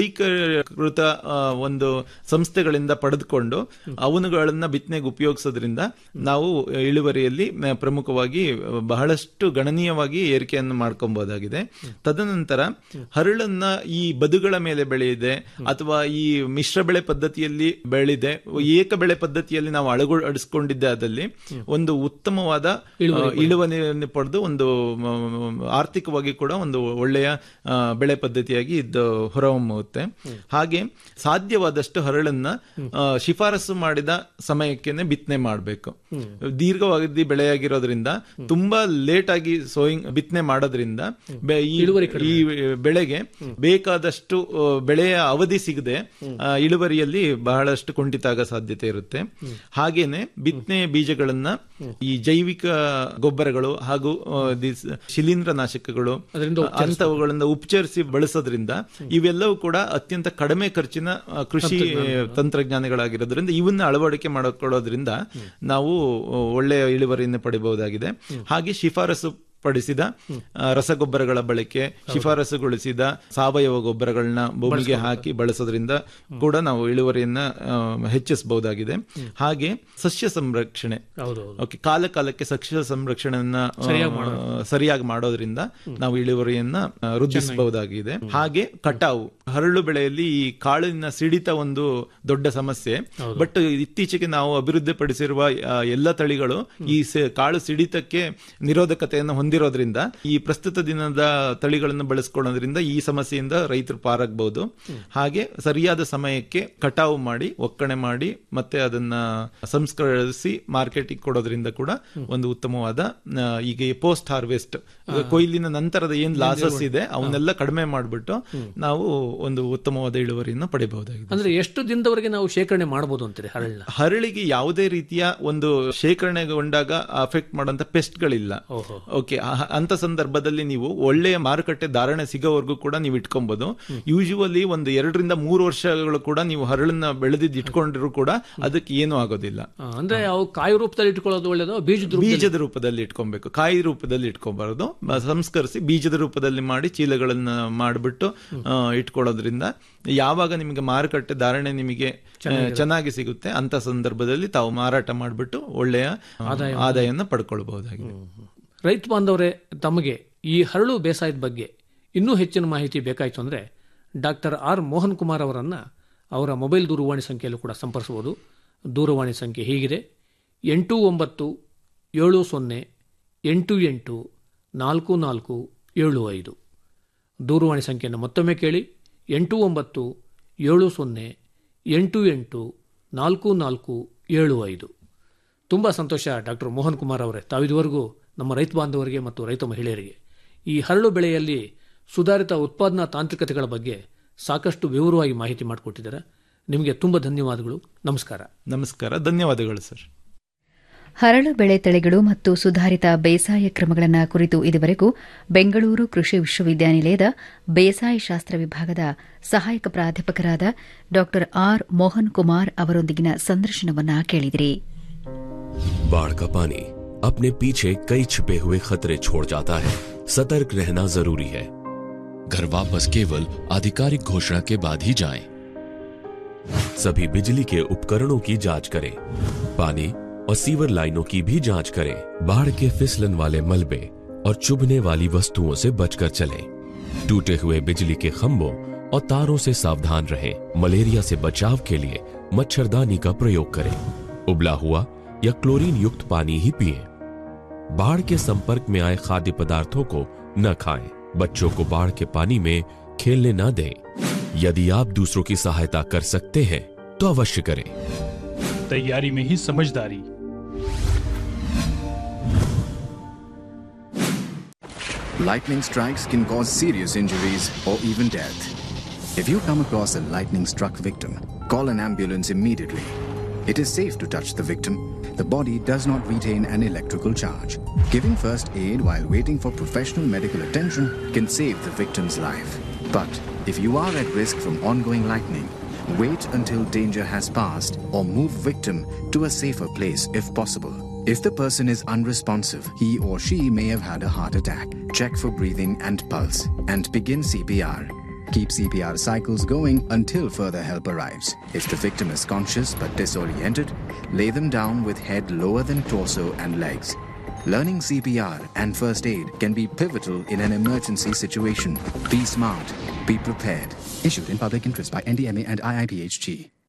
ದೃಢೀಕೃತ ಆ, ಒಂದು ಸಂಸ್ಥೆಗಳಿಂದ ಪಡೆದುಕೊಂಡು ಅವನುಗಳನ್ನ ಬಿತ್ತನೆಗೆ ಉಪಯೋಗಿಸೋದ್ರಿಂದ ನಾವು ಇಳುವರಿಯಲ್ಲಿ ಮ- ಪ್ರಮುಖವಾಗಿ ಬಹಳಷ್ಟು ಗಣನೀಯವಾಗಿ ಏರಿಕೆಯನ್ನು ಮಾಡ್ಕೊಬಹುದಾಗಿದೆ ತದನಂತರ ಹರಳನ್ನ ಈ ಬದುಗಳ ಮೇಲೆ ಬೆಳೆಯಿದೆ ಅಥವಾ ಈ ಮಿಶ್ರ ಬೆಳೆ ಪದ್ಧತಿಯಲ್ಲಿ ಬೆಳೆದೆ ಏಕ ಬೆಳೆ ಪದ್ಧತಿಯಲ್ಲಿ ನಾವು ಅಳವಡಿಸಿಕೊಂಡಿದ್ದೆ ಅದಲ್ಲಿ ಒಂದು ಉತ್ತಮವಾದ ಆ, ಇಳುವರಿಯನ್ನು ಪಡೆದು ಒಂದು ಮ, ಆರ್ಥಿಕವಾಗಿ ಕೂಡ ಒಂದು ಒಳ್ಳೆಯ ಆ, ಬೆಳೆ ಪದ್ಧತಿಯಾಗಿ ಇದು ಹೊರಹೊಮ್ಮುತ್ತೆ ಹಾಗೆ ಸಾಧ್ಯವಾದಷ್ಟು ಹರಳನ್ನ ಆ, ಶಿಫಾರಸು ಮಾಡಿದ ಸಮಯಕ್ಕೇನೆ ಬಿತ್ತನೆ ಮಾಡಬೇಕು ದೀರ್ಘಾವಧಿ ಬೆಳೆಯಾಗಿರೋದ್ರಿಂದ ತುಂಬಾ ಲೇಟ್ ಆಗಿ ಸೋಯಿಂಗ್ ಬಿತ್ತನೆ ಮಾಡೋದ್ರಿಂದ ಬೆ- ಈ ಈ ಬೆಳೆಗೆ ಬೇಕಾದಷ್ಟು ಆ, ಬೆಳೆಯ ಅವಧಿ ಸಿಗದೆ ಆ, ಇಳುವರಿಯಲ್ಲಿ ಬಹಳಷ್ಟು ಕುಂಠಿತ ಆಗೋ ಸಾಧ್ಯತೆ ಇರುತ್ತೆ ಹಾಗೇನೆ ಬಿತ್ತನೆ ಬೀಜಗಳನ್ನ ಈ ಜೈವಿಕ ಗೊಬ್ಬರಗಳು ಹಾಗೂ ಆ, ದಿ- ಶಿಲೀಂಧ್ರ ನಾಶಕಗಳು ಅಂತವುಗಳಿಂದ ಉಪಚರಿಸಿ ಬಳಸೋದ್ರಿಂದ ಇವೆಲ್ಲವೂ ಕೂಡ ಅತ್ಯಂತ ಕಡಿಮೆ ಖರ್ಚಿನ ಆ, ಕೃಷಿ ತಂತ್ರಜ್ಞಾನಗಳಾಗಿರೋದ್ರಿಂದ ಇವನ್ನ ಅಳವಡಿಕೆ ಮಾಡಿಕೊಳ್ಳೋದ್ರಿಂದ ನಾವು ಆ, ಒಳ್ಳೆಯ ಇಳುವರಿಯನ್ನು ಪಡಿಬಹುದಾಗಿದೆ ಹಾಗೆ ಶಿಫಾರಸು ಪಡಿಸಿದ ಆ, ರಸಗೊಬ್ಬರಗಳ ಬಳಕೆ ಶಿಫಾರಸುಗೊಳಿಸಿದ ಸಾವಯವ ಗೊಬ್ಬರಗಳನ್ನ ಭೂಮಿಗೆ ಹಾಕಿ ಬಳಸೋದ್ರಿಂದ ಕೂಡ ನಾವು ಇಳುವರಿಯನ್ನ ಆ, ಹೆಚ್ಚಿಸಬಹುದಾಗಿದೆ ಹಾಗೆ ಸಸ್ಯ ಸಂರಕ್ಷಣೆ ಓಕೆ ಕಾಲ ಕಾಲಕ್ಕೆ ಸಸ್ಯ ಸಂರಕ್ಷಣೆಯನ್ನ ಆ, ಸರಿಯಾಗಿ ಮಾಡೋದ್ರಿಂದ ನಾವು ಇಳುವರಿಯನ್ನ ಆ, ವೃದ್ಧಿಸಬಹುದಾಗಿದೆ ಹಾಗೆ ಕಟಾವು ಹರಳು ಬೆಳೆಯಲ್ಲಿ ಈ ಕಾಳಿನ ಸಿಡಿತ ಒಂದು ದೊಡ್ಡ ಸಮಸ್ಯೆ ಬಟ್ ಇತ್ತೀಚೆಗೆ ನಾವು ಅಭಿವೃದ್ಧಿಪಡಿಸಿರುವ ಆ, ಎಲ್ಲ ತಳಿಗಳು ಈ ಸ- ಕಾಳು ಸಿಡಿತಕ್ಕೆ ನಿರೋಧಕತೆಯನ್ನು ಹೊಂದಿರೋದ್ರಿಂದ ಈ ಪ್ರಸ್ತುತ ದಿನದ ತಳಿಗಳನ್ನು ಬಳಸ್ಕೊಳ್ಳೋದ್ರಿಂದ ಈ ಸಮಸ್ಯೆಯಿಂದ ರೈತರು ಪಾರಾಗಬಹುದು ಹಾಗೆ ಸರಿಯಾದ ಸಮಯಕ್ಕೆ ಕಟಾವು ಮಾಡಿ ಒಕ್ಕಣೆ ಮಾಡಿ ಮತ್ತೆ ಅದನ್ನ ಸಂಸ್ಕರಿಸಿ ಮಾರ್ಕೆಟಿಗೆ ಕೊಡೋದ್ರಿಂದ ಕೂಡ ಒಂದು ಉತ್ತಮವಾದ ಆ, ಈಗ ಪೋಸ್ಟ್ ಹಾರ್ವೆಸ್ಟ್ ಕೊಯ್ಲಿನ ನಂತರದ ಏನ್ ಲಾಸಸ್ ಇದೆ ಅವನ್ನೆಲ್ಲ ಕಡಿಮೆ ಮಾಡಿಬಿಟ್ಟು ನಾವು ಒಂದು ಉತ್ತಮವಾದ ಇಳುವರಿಯನ್ನು ಪಡೆಯಬಹುದಾಗಿದೆ ಅಂದ್ರೆ ಎಷ್ಟು ದಿನದವರೆಗೆ ನಾವು ಶೇಖರಣೆ ಮಾಡಬಹುದು ಅಂತೀರಿ ಹರಳನ್ನ ಹರಳಿಗೆ ಯಾವುದೇ ರೀತಿಯ ಒಂದು ಶೇಖರಣೆಗೊಂಡಾಗ ಅಫೆಕ್ಟ್ ಮಾಡುವಂತ ಪೆಸ್ಟ್ಗಳಿಲ್ಲ ಓಕೆ ಆ- ಅಂತ ಸಂದರ್ಭದಲ್ಲಿ ನೀವು ಒಳ್ಳೆಯ ಮಾರುಕಟ್ಟೆ ಧಾರಣೆ ಸಿಗೋವರೆಗೂ ಕೂಡ ನೀವು ಇಟ್ಕೊಬಹುದು ಯೂಶುವಲಿ ಒಂದು ಎರಡರಿಂದ ಮೂರು ವರ್ಷಗಳು ಕೂಡ ನೀವು ಹರಳನ್ನ ಬೆಳೆದಿದ್ದು ಇಟ್ಕೊಂಡ್ರು ಕೂಡ ಅದಕ್ಕೆ ಏನೂ ಆಗೋದಿಲ್ಲ ಆ, ಅಂದ್ರೆ ಅವು ಕಾಯಿ ರೂಪದಲ್ಲಿ ಇಟ್ಕೊಳ್ಳೋದು ಒಳ್ಳೇದು ಬೀಜದ ರೂಪದಲ್ಲಿ ಬೀಜದ ರೂಪದಲ್ಲಿ ಇಟ್ಕೊಬೇಕು ಕಾಯಿ ರೂಪದಲ್ಲಿ ಇಟ್ಕೊಬಾರದು ಬ- ಸಂಸ್ಕರಿಸಿ ಬೀಜದ ರೂಪದಲ್ಲಿ ಮಾಡಿ ಚೀಲಗಳನ್ನ ಮಾಡಿಬಿಟ್ಟು ಇಟ್ಕೊಳ್ಳೋದ್ರಿಂದ ಯಾವಾಗ ನಿಮಗೆ ಮಾರುಕಟ್ಟೆ ಧಾರಣೆ ನಿಮಗೆ ಆ, ಚೆನ್ನಾಗಿ ಸಿಗುತ್ತೆ ಅಂತ ಸಂದರ್ಭದಲ್ಲಿ ತಾವು ಮಾರಾಟ ಮಾಡಿಬಿಟ್ಟು ಒಳ್ಳೆಯ ಆದಾಯನ ಪಡ್ಕೊಳ್ಬಹುದಾಗಿದೆ ರೈತ ಬಾಂಧವರೇ ತಮಗೆ ಈ ಹರಳು ಬೇಸಾಯದ ಬಗ್ಗೆ ಇನ್ನೂ ಹೆಚ್ಚಿನ ಮಾಹಿತಿ ಬೇಕಾಯಿತು ಅಂದರೆ ಡಾಕ್ಟರ್ ಆರ್ ಮೋಹನ್ ಕುಮಾರ್ ಅವರನ್ನ ಅವರ ಮೊಬೈಲ್ ದೂರವಾಣಿ ಸಂಖ್ಯೆಯಲ್ಲೂ ಕೂಡ ಸಂಪರ್ಸಬಹುದು ದೂರವಾಣಿ ಸಂಖ್ಯೆ ಹೀಗಿದೆ ಎಂಟು ಒಂಬತ್ತು ಏಳು ಸೊನ್ನೆ ಎಂಟು ಎಂಟು ನಾಲ್ಕು ನಾಲ್ಕು ಏಳು ಐದು ದೂರವಾಣಿ ಸಂಖ್ಯೆಯನ್ನು ಮತ್ತೊಮ್ಮೆ ಕೇಳಿ ಎಂಟು ಒಂಬತ್ತು ಏಳು ಸೊನ್ನೆ ಎಂಟು ಎಂಟು ನಾಲ್ಕು ನಾಲ್ಕು ಏಳು ಐದು ತುಂಬ ಸಂತೋಷ ಡಾಕ್ಟರ್ ಮೋಹನ್ ಕುಮಾರ್ ಅವರೇ ತಾವಿದುವರೆಗೂ ನಮ್ಮ ರೈತ ಬಾಂಧವರಿಗೆ ಮತ್ತು ರೈತ ಮಹಿಳೆಯರಿಗೆ ಈ ಹರಳು ಬೆಳೆಯಲ್ಲಿ ಸುಧಾರಿತ ಉತ್ಪಾದನಾ ತಾಂತ್ರಿಕತೆಗಳ ಬಗ್ಗೆ ಸಾಕಷ್ಟು ವಿವರವಾಗಿ ಮಾಹಿತಿ ಮಾಡಿಕೊಟ್ಟಿದ್ದಾರೆ ನಿಮಗೆ ತುಂಬ ಧನ್ಯವಾದಗಳು ನಮಸ್ಕಾರ ನಮಸ್ಕಾರ ಧನ್ಯವಾದಗಳು ಸರ್ ಹರಳು ಬೆಳೆ ತಳಿಗಳು ಮತ್ತು ಸುಧಾರಿತ ಬೇಸಾಯ ಕ್ರಮಗಳನ್ನು ಕುರಿತು ಇದುವರೆಗೂ ಬೆಂಗಳೂರು ಕೃಷಿ ವಿಶ್ವವಿದ್ಯಾನಿಲಯದ ಬೇಸಾಯ ಶಾಸ್ತ್ರ ವಿಭಾಗದ ಸಹಾಯಕ ಪ್ರಾಧ್ಯಾಪಕರಾದ ಡಾ ಆರ್ ಮೋಹನ್ ಕುಮಾರ್ ಅವರೊಂದಿಗಿನ ಸಂದರ್ಶನವನ್ನ ಕೇಳಿದಿರಿ बाढ़ का पानी अपने पीछे कई छिपे हुए खतरे छोड़ जाता है सतर्क रहना जरूरी है घर वापस केवल आधिकारिक घोषणा के बाद ही जाएं। सभी बिजली के उपकरणों की जांच करें पानी और सीवर लाइनों की भी जांच करें बाढ़ के फिसलन वाले मलबे और चुभने वाली वस्तुओं से बचकर चलें टूटे हुए बिजली के खंभों और तारों से सावधान रहें मलेरिया से बचाव के लिए मच्छरदानी का प्रयोग करें उबला हुआ या क्लोरीन युक्त पानी ही पिएं बाढ़ के संपर्क में आए खाद्य पदार्थों को न खाएं बच्चों को बाढ़ के पानी में खेलने न दें यदि आप दूसरों की सहायता कर सकते हैं तो अवश्य करें तैयारी में ही समझदारी Lightning strikes can cause serious injuries or even death. If you come across a lightning struck victim, call an ambulance immediately. It is safe to touch the victim. The body does not retain an electrical charge. Giving first aid while waiting for professional medical attention can save the victim's life. But if you are at risk from ongoing lightning, wait until danger has passed or move victim to a safer place if possible. If the person is unresponsive, he or she may have had a heart attack. Check for breathing and pulse and begin CPR. Keep CPR cycles going until further help arrives. If the victim is conscious but disoriented, lay them down with head lower than torso and legs. Learning CPR and first aid can be pivotal in an emergency situation. Be smart. Be prepared. Issued in public interest by NDMA and IIPHG.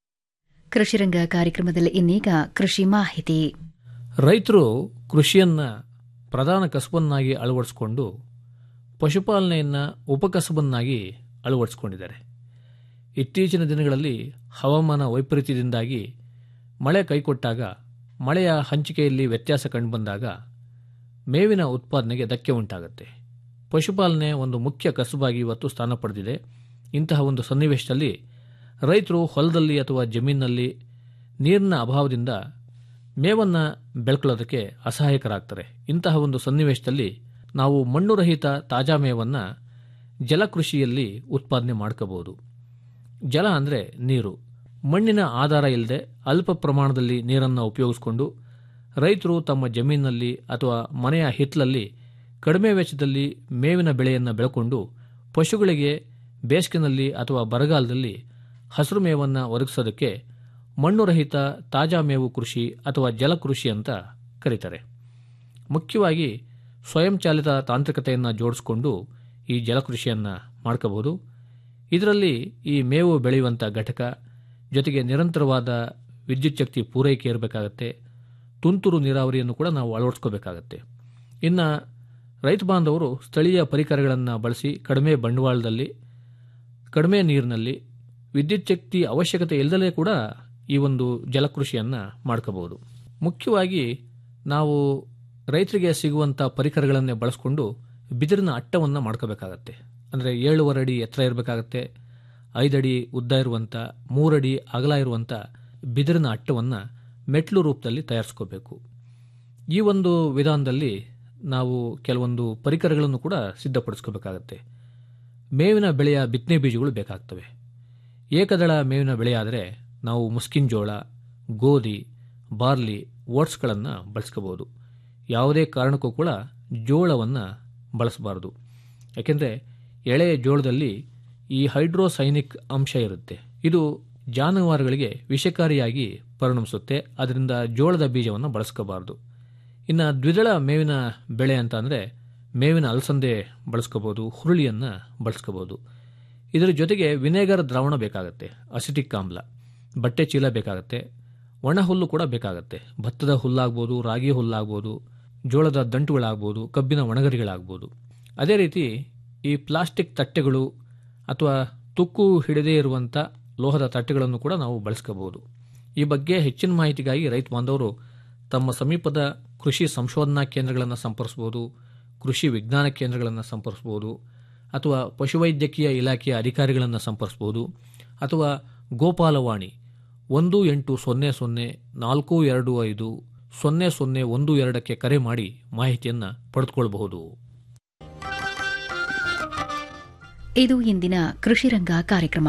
ಕೃಷಿರಂಗ ಕಾರ್ಯಕ್ರಮದಲ್ಲಿ ಇನ್ನೀಗ ಕೃಷಿ ಮಾಹಿತಿ ರೈತರು ಕೃಷಿಯನ್ನ ಪ್ರಧಾನ ಕಸಬನ್ನಾಗಿ ಅಳವಡಿಸಿಕೊಂಡು ಪಶುಪಾಲನೆಯನ್ನ ಉಪಕಸಬನ್ನಾಗಿ ಅಳವಡಿಸಿಕೊಂಡಿದ್ದಾರೆ ಇತ್ತೀಚಿನ ದಿನಗಳಲ್ಲಿ ಹವಾಮಾನ ವೈಪರೀತ್ಯದಿಂದಾಗಿ ಮಳೆ ಕೈಕೊಟ್ಟಾಗ ಮಳೆಯ ಹಂಚಿಕೆಯಲ್ಲಿ ವ್ಯತ್ಯಾಸ ಕಂಡುಬಂದಾಗ ಮೇವಿನ ಉತ್ಪಾದನೆಗೆ ಧಕ್ಕೆ ಉಂಟಾಗುತ್ತೆ ಪಶುಪಾಲನೆ ಒಂದು ಮುಖ್ಯ ಕಸುಬಾಗಿ ಇವತ್ತು ಸ್ಥಾನ ಪಡೆದಿದೆ ಇಂತಹ ಒಂದು ಸನ್ನಿವೇಶದಲ್ಲಿ ರೈತರು ಹೊಲದಲ್ಲಿ ಅಥವಾ ಜಮೀನಿನಲ್ಲಿ ನೀರಿನ ಅಭಾವದಿಂದ ಮೇವನ್ನು ಬೆಳ್ಕೊಳ್ಳೋದಕ್ಕೆ ಅಸಹಾಯಕರಾಗ್ತಾರೆ ಇಂತಹ ಒಂದು ಸನ್ನಿವೇಶದಲ್ಲಿ ನಾವು ಮಣ್ಣು ರಹಿತ ತಾಜಾ ಮೇವನ್ನು ಜಲಕೃಷಿಯಲ್ಲಿ ಉತ್ಪಾದನೆ ಮಾಡ್ಕೋಬಹುದು ಜಲ ಅಂದರೆ ನೀರು ಮಣ್ಣಿನ ಆಧಾರ ಇಲ್ಲದೆ ಅಲ್ಪ ಪ್ರಮಾಣದಲ್ಲಿ ನೀರನ್ನು ಉಪಯೋಗಿಸಿಕೊಂಡು ರೈತರು ತಮ್ಮ ಜಮೀನಿನಲ್ಲಿ ಅಥವಾ ಮನೆಯ ಹಿತ್ತಲಲ್ಲಿ ಕಡಿಮೆ ವೆಚ್ಚದಲ್ಲಿ ಮೇವಿನ ಬೆಳೆಯನ್ನು ಬೆಳ್ಕೊಂಡು ಪಶುಗಳಿಗೆ ಬೇಸಿಗೆನಲ್ಲಿ ಅಥವಾ ಬರಗಾಲದಲ್ಲಿ ಹಸಿರು ಮೇವನ್ನು ಒದಗಿಸೋದಕ್ಕೆ ಮಣ್ಣು ರಹಿತ ತಾಜಾ ಮೇವು ಕೃಷಿ ಅಥವಾ ಜಲಕೃಷಿ ಅಂತ ಕರೀತಾರೆ ಮುಖ್ಯವಾಗಿ ಸ್ವಯಂಚಾಲಿತ ತಾಂತ್ರಿಕತೆಯನ್ನು ಜೋಡಿಸಿಕೊಂಡು ಈ ಜಲಕೃಷಿಯನ್ನು ಮಾಡ್ಕೋಬಹುದು ಇದರಲ್ಲಿ ಈ ಮೇವು ಬೆಳೆಯುವಂಥ ಘಟಕ ಜೊತೆಗೆ ನಿರಂತರವಾದ ವಿದ್ಯುತ್ ಶಕ್ತಿ ಪೂರೈಕೆ ಇರಬೇಕಾಗತ್ತೆ ತುಂತುರು ನೀರಾವರಿಯನ್ನು ಕೂಡ ನಾವು ಅಳವಡಿಸ್ಕೋಬೇಕಾಗತ್ತೆ ಇನ್ನು ರೈತ ಬಾಂಧವರು ಸ್ಥಳೀಯ ಪರಿಕರಗಳನ್ನು ಬಳಸಿ ಕಡಿಮೆ ಬಂಡವಾಳದಲ್ಲಿ ಕಡಿಮೆ ನೀರಿನಲ್ಲಿ ವಿದ್ಯುತ್ ಶಕ್ತಿ ಅವಶ್ಯಕತೆ ಇಲ್ಲದಲೇ ಕೂಡ ಈ ಒಂದು ಜಲಕೃಷಿಯನ್ನು ಮಾಡ್ಕೋಬಹುದು ಮುಖ್ಯವಾಗಿ ನಾವು ರೈತರಿಗೆ ಸಿಗುವಂಥ ಪರಿಕರಗಳನ್ನೇ ಬಳಸ್ಕೊಂಡು ಬಿದಿರಿನ ಅಟ್ಟವನ್ನು ಮಾಡ್ಕೋಬೇಕಾಗತ್ತೆ ಅಂದರೆ ಏಳುವರೆ ಅಡಿ ಎತ್ತರ ಇರಬೇಕಾಗತ್ತೆ ಐದಡಿ ಉದ್ದ ಇರುವಂಥ ಮೂರಡಿ ಅಗಲ ಇರುವಂಥ ಬಿದಿರಿನ ಅಟ್ಟವನ್ನು ಮೆಟ್ಲು ರೂಪದಲ್ಲಿ ತಯಾರಿಸ್ಕೋಬೇಕು ಈ ಒಂದು ವಿಧಾನದಲ್ಲಿ ನಾವು ಕೆಲವೊಂದು ಪರಿಕರಗಳನ್ನು ಕೂಡ ಸಿದ್ಧಪಡಿಸ್ಕೋಬೇಕಾಗತ್ತೆ ಮೇವಿನ ಬೆಳೆಯ ಬಿತ್ತನೆ ಬೀಜಗಳು ಬೇಕಾಗ್ತವೆ ಏಕದಳ ಮೇವಿನ ಬೆಳೆಯಾದರೆ ನಾವು ಮುಸ್ಕಿನ್ ಜೋಳ ಗೋಧಿ ಬಾರ್ಲಿ ಓಟ್ಸ್ಗಳನ್ನು ಬಳಸ್ಕೋಬೋದು ಯಾವುದೇ ಕಾರಣಕ್ಕೂ ಕೂಡ ಜೋಳವನ್ನು ಬಳಸಬಾರದು ಯಾಕೆಂದರೆ ಎಳೆ ಜೋಳದಲ್ಲಿ ಈ ಹೈಡ್ರೋಸೈನಿಕ್ ಅಂಶ ಇರುತ್ತೆ ಇದು ಜಾನುವಾರುಗಳಿಗೆ ವಿಷಕಾರಿಯಾಗಿ ಪರಿಣಮಿಸುತ್ತೆ ಅದರಿಂದ ಜೋಳದ ಬೀಜವನ್ನು ಬಳಸ್ಕೋಬಾರ್ದು ಇನ್ನು ದ್ವಿದಳ ಮೇವಿನ ಬೆಳೆ ಅಂತ ಅಂದರೆ ಮೇವಿನ ಅಲಸಂದೆ ಬಳಸ್ಕೋಬೋದು ಹುರುಳಿಯನ್ನು ಬಳಸ್ಕೋಬೋದು ಇದರ ಜೊತೆಗೆ ವಿನೆಗರ್ ದ್ರಾವಣ ಬೇಕಾಗುತ್ತೆ ಅಸಿಟಿಕ್ ಆಮ್ಲ ಬಟ್ಟೆ ಚೀಲ ಬೇಕಾಗುತ್ತೆ ಒಣ ಹುಲ್ಲು ಕೂಡ ಬೇಕಾಗುತ್ತೆ ಭತ್ತದ ಹುಲ್ಲಾಗ್ಬೋದು ರಾಗಿ ಹುಲ್ಲಾಗ್ಬೋದು ಜೋಳದ ದಂಟುಗಳಾಗ್ಬೋದು ಕಬ್ಬಿನ ಒಣಗರಿಗಳಾಗ್ಬೋದು ಅದೇ ರೀತಿ ಈ ಪ್ಲಾಸ್ಟಿಕ್ ತಟ್ಟೆಗಳು ಅಥವಾ ತುಕ್ಕು ಹಿಡದೇ ಇರುವಂಥ ಲೋಹದ ತಟ್ಟೆಗಳನ್ನು ಕೂಡ ನಾವು ಬಳಸ್ಕೋಬಹುದು ಈ ಬಗ್ಗೆ ಹೆಚ್ಚಿನ ಮಾಹಿತಿಗಾಗಿ ರೈತ ಬಾಂಧವರು ತಮ್ಮ ಸಮೀಪದ ಕೃಷಿ ಸಂಶೋಧನಾ ಕೇಂದ್ರಗಳನ್ನು ಸಂಪರ್ಸ್ಬೋದು ಕೃಷಿ ವಿಜ್ಞಾನ ಕೇಂದ್ರಗಳನ್ನು ಸಂಪರ್ಸ್ಬೋದು ಅಥವಾ ಪಶುವೈದ್ಯಕೀಯ ಇಲಾಖೆಯ ಅಧಿಕಾರಿಗಳನ್ನು ಸಂಪರ್ಸ್ಬೋದು ಅಥವಾ ಗೋಪಾಲವಾಣಿ ಒಂದು ಎಂಟು ಸೊನ್ನೆ ಸೊನ್ನೆ ನಾಲ್ಕು ಎರಡು ಐದು ಸೊನ್ನೆ ಸೊನ್ನೆ ಒಂದು ಎರಡಕ್ಕೆ ಕರೆ ಮಾಡಿ ಮಾಹಿತಿಯನ್ನು ಪಡೆದುಕೊಳ್ಳಬಹುದು ಇದು ಇಂದಿನ ಕೃಷಿರಂಗ ಕಾರ್ಯಕ್ರಮ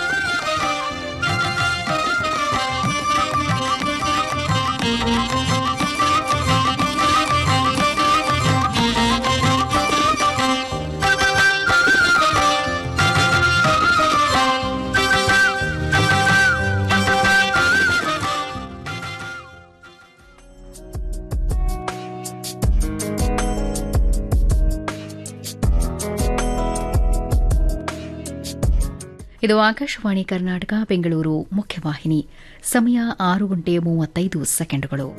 ಇದು ಆಕಾಶವಾಣಿ ಕರ್ನಾಟಕ ಬೆಂಗಳೂರು ಮುಖ್ಯವಾಹಿನಿ ಸಮಯ ಆರು ಗಂಟೆ ಮೂವತ್ತೈದು ಸೆಕೆಂಡುಗಳು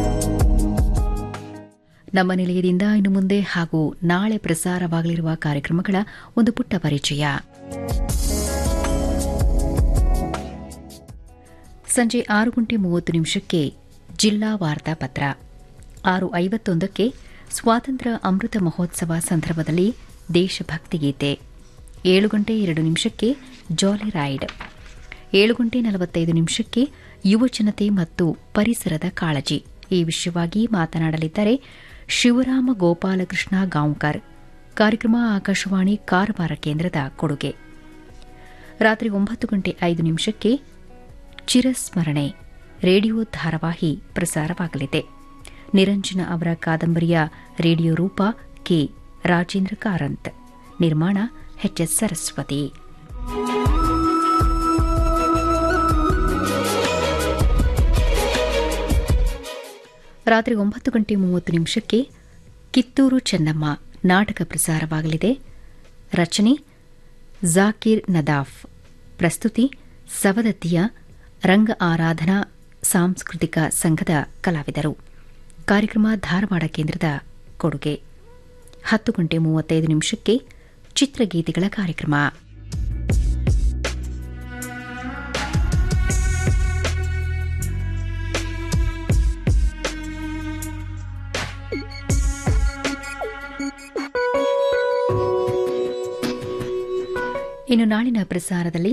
ನಮ್ಮ ನಿಲಯದಿಂದ ಇನ್ನು ಮುಂದೆ ಹಾಗೂ ನಾಳೆ ಪ್ರಸಾರವಾಗಲಿರುವ ಕಾರ್ಯಕ್ರಮಗಳ ಒಂದು ಪುಟ್ಟ ಪರಿಚಯ ಸಂಜೆ ಆರು ಗಂಟೆ ಮೂವತ್ತು ನಿಮಿಷಕ್ಕೆ ಜಿಲ್ಲಾ ವಾರ್ತಾಪತ್ರ ಆರು ಐವತ್ತೊಂದಕ್ಕೆ ಸ್ವಾತಂತ್ರ್ಯ ಅಮೃತ ಮಹೋತ್ಸವ ಸಂದರ್ಭದಲ್ಲಿ ದೇಶಭಕ್ತಿ ಗೀತೆ ಏಳು ಗಂಟೆ ಎರಡು ನಿಮಿಷಕ್ಕೆ ಜಾಲಿ ರೈಡ್ ಏಳು ಗಂಟೆ ನಲವತ್ತೈದು ನಿಮಿಷಕ್ಕೆ ಯುವಜನತೆ ಮತ್ತು ಪರಿಸರದ ಕಾಳಜಿ ಈ ವಿಷಯವಾಗಿ ಮಾತನಾಡಲಿದ್ದಾರೆ ಶಿವರಾಮ ಗೋಪಾಲಕೃಷ್ಣ ಗಾಂವ್ಕರ್ ಕಾರ್ಯಕ್ರಮ ಆಕಾಶವಾಣಿ ಕಾರವಾರ ಕೇಂದ್ರದ ಕೊಡುಗೆ ರಾತ್ರಿ ಒಂಬತ್ತು ಗಂಟೆ ಐದು ನಿಮಿಷಕ್ಕೆ ಚಿರಸ್ಮರಣೆ ರೇಡಿಯೋ ಧಾರಾವಾಹಿ ಪ್ರಸಾರವಾಗಲಿದೆ ನಿರಂಜನ ಅವರ ಕಾದಂಬರಿಯ ರೇಡಿಯೋ ರೂಪ ಕೆ ರಾಜೇಂದ್ರ ಕಾರಂತ್ ನಿರ್ಮಾಣ ಎಚ್ಎಸ್ ಸರಸ್ವತಿ ರಾತ್ರಿ ಒಂಬತ್ತು ಗಂಟೆ ಮೂವತ್ತು ನಿಮಿಷಕ್ಕೆ ಕಿತ್ತೂರು ಚೆನ್ನಮ್ಮ ನಾಟಕ ಪ್ರಸಾರವಾಗಲಿದೆ ರಚನೆ ಜಾಕೀರ್ ನದಾಫ್ ಪ್ರಸ್ತುತಿ ಸವದತ್ತಿಯ ರಂಗ ಆರಾಧನಾ ಸಾಂಸ್ಕೃತಿಕ ಸಂಘದ ಕಲಾವಿದರು ಕಾರ್ಯಕ್ರಮ ಧಾರವಾಡ ಕೇಂದ್ರದ ಕೊಡುಗೆ ಹತ್ತು ಗಂಟೆ ಮೂವತ್ತೈದು ನಿಮಿಷಕ್ಕೆ ಚಿತ್ರಗೀತೆಗಳ ಕಾರ್ಯಕ್ರಮ ಇನ್ನು ನಾಳಿನ ಪ್ರಸಾರದಲ್ಲಿ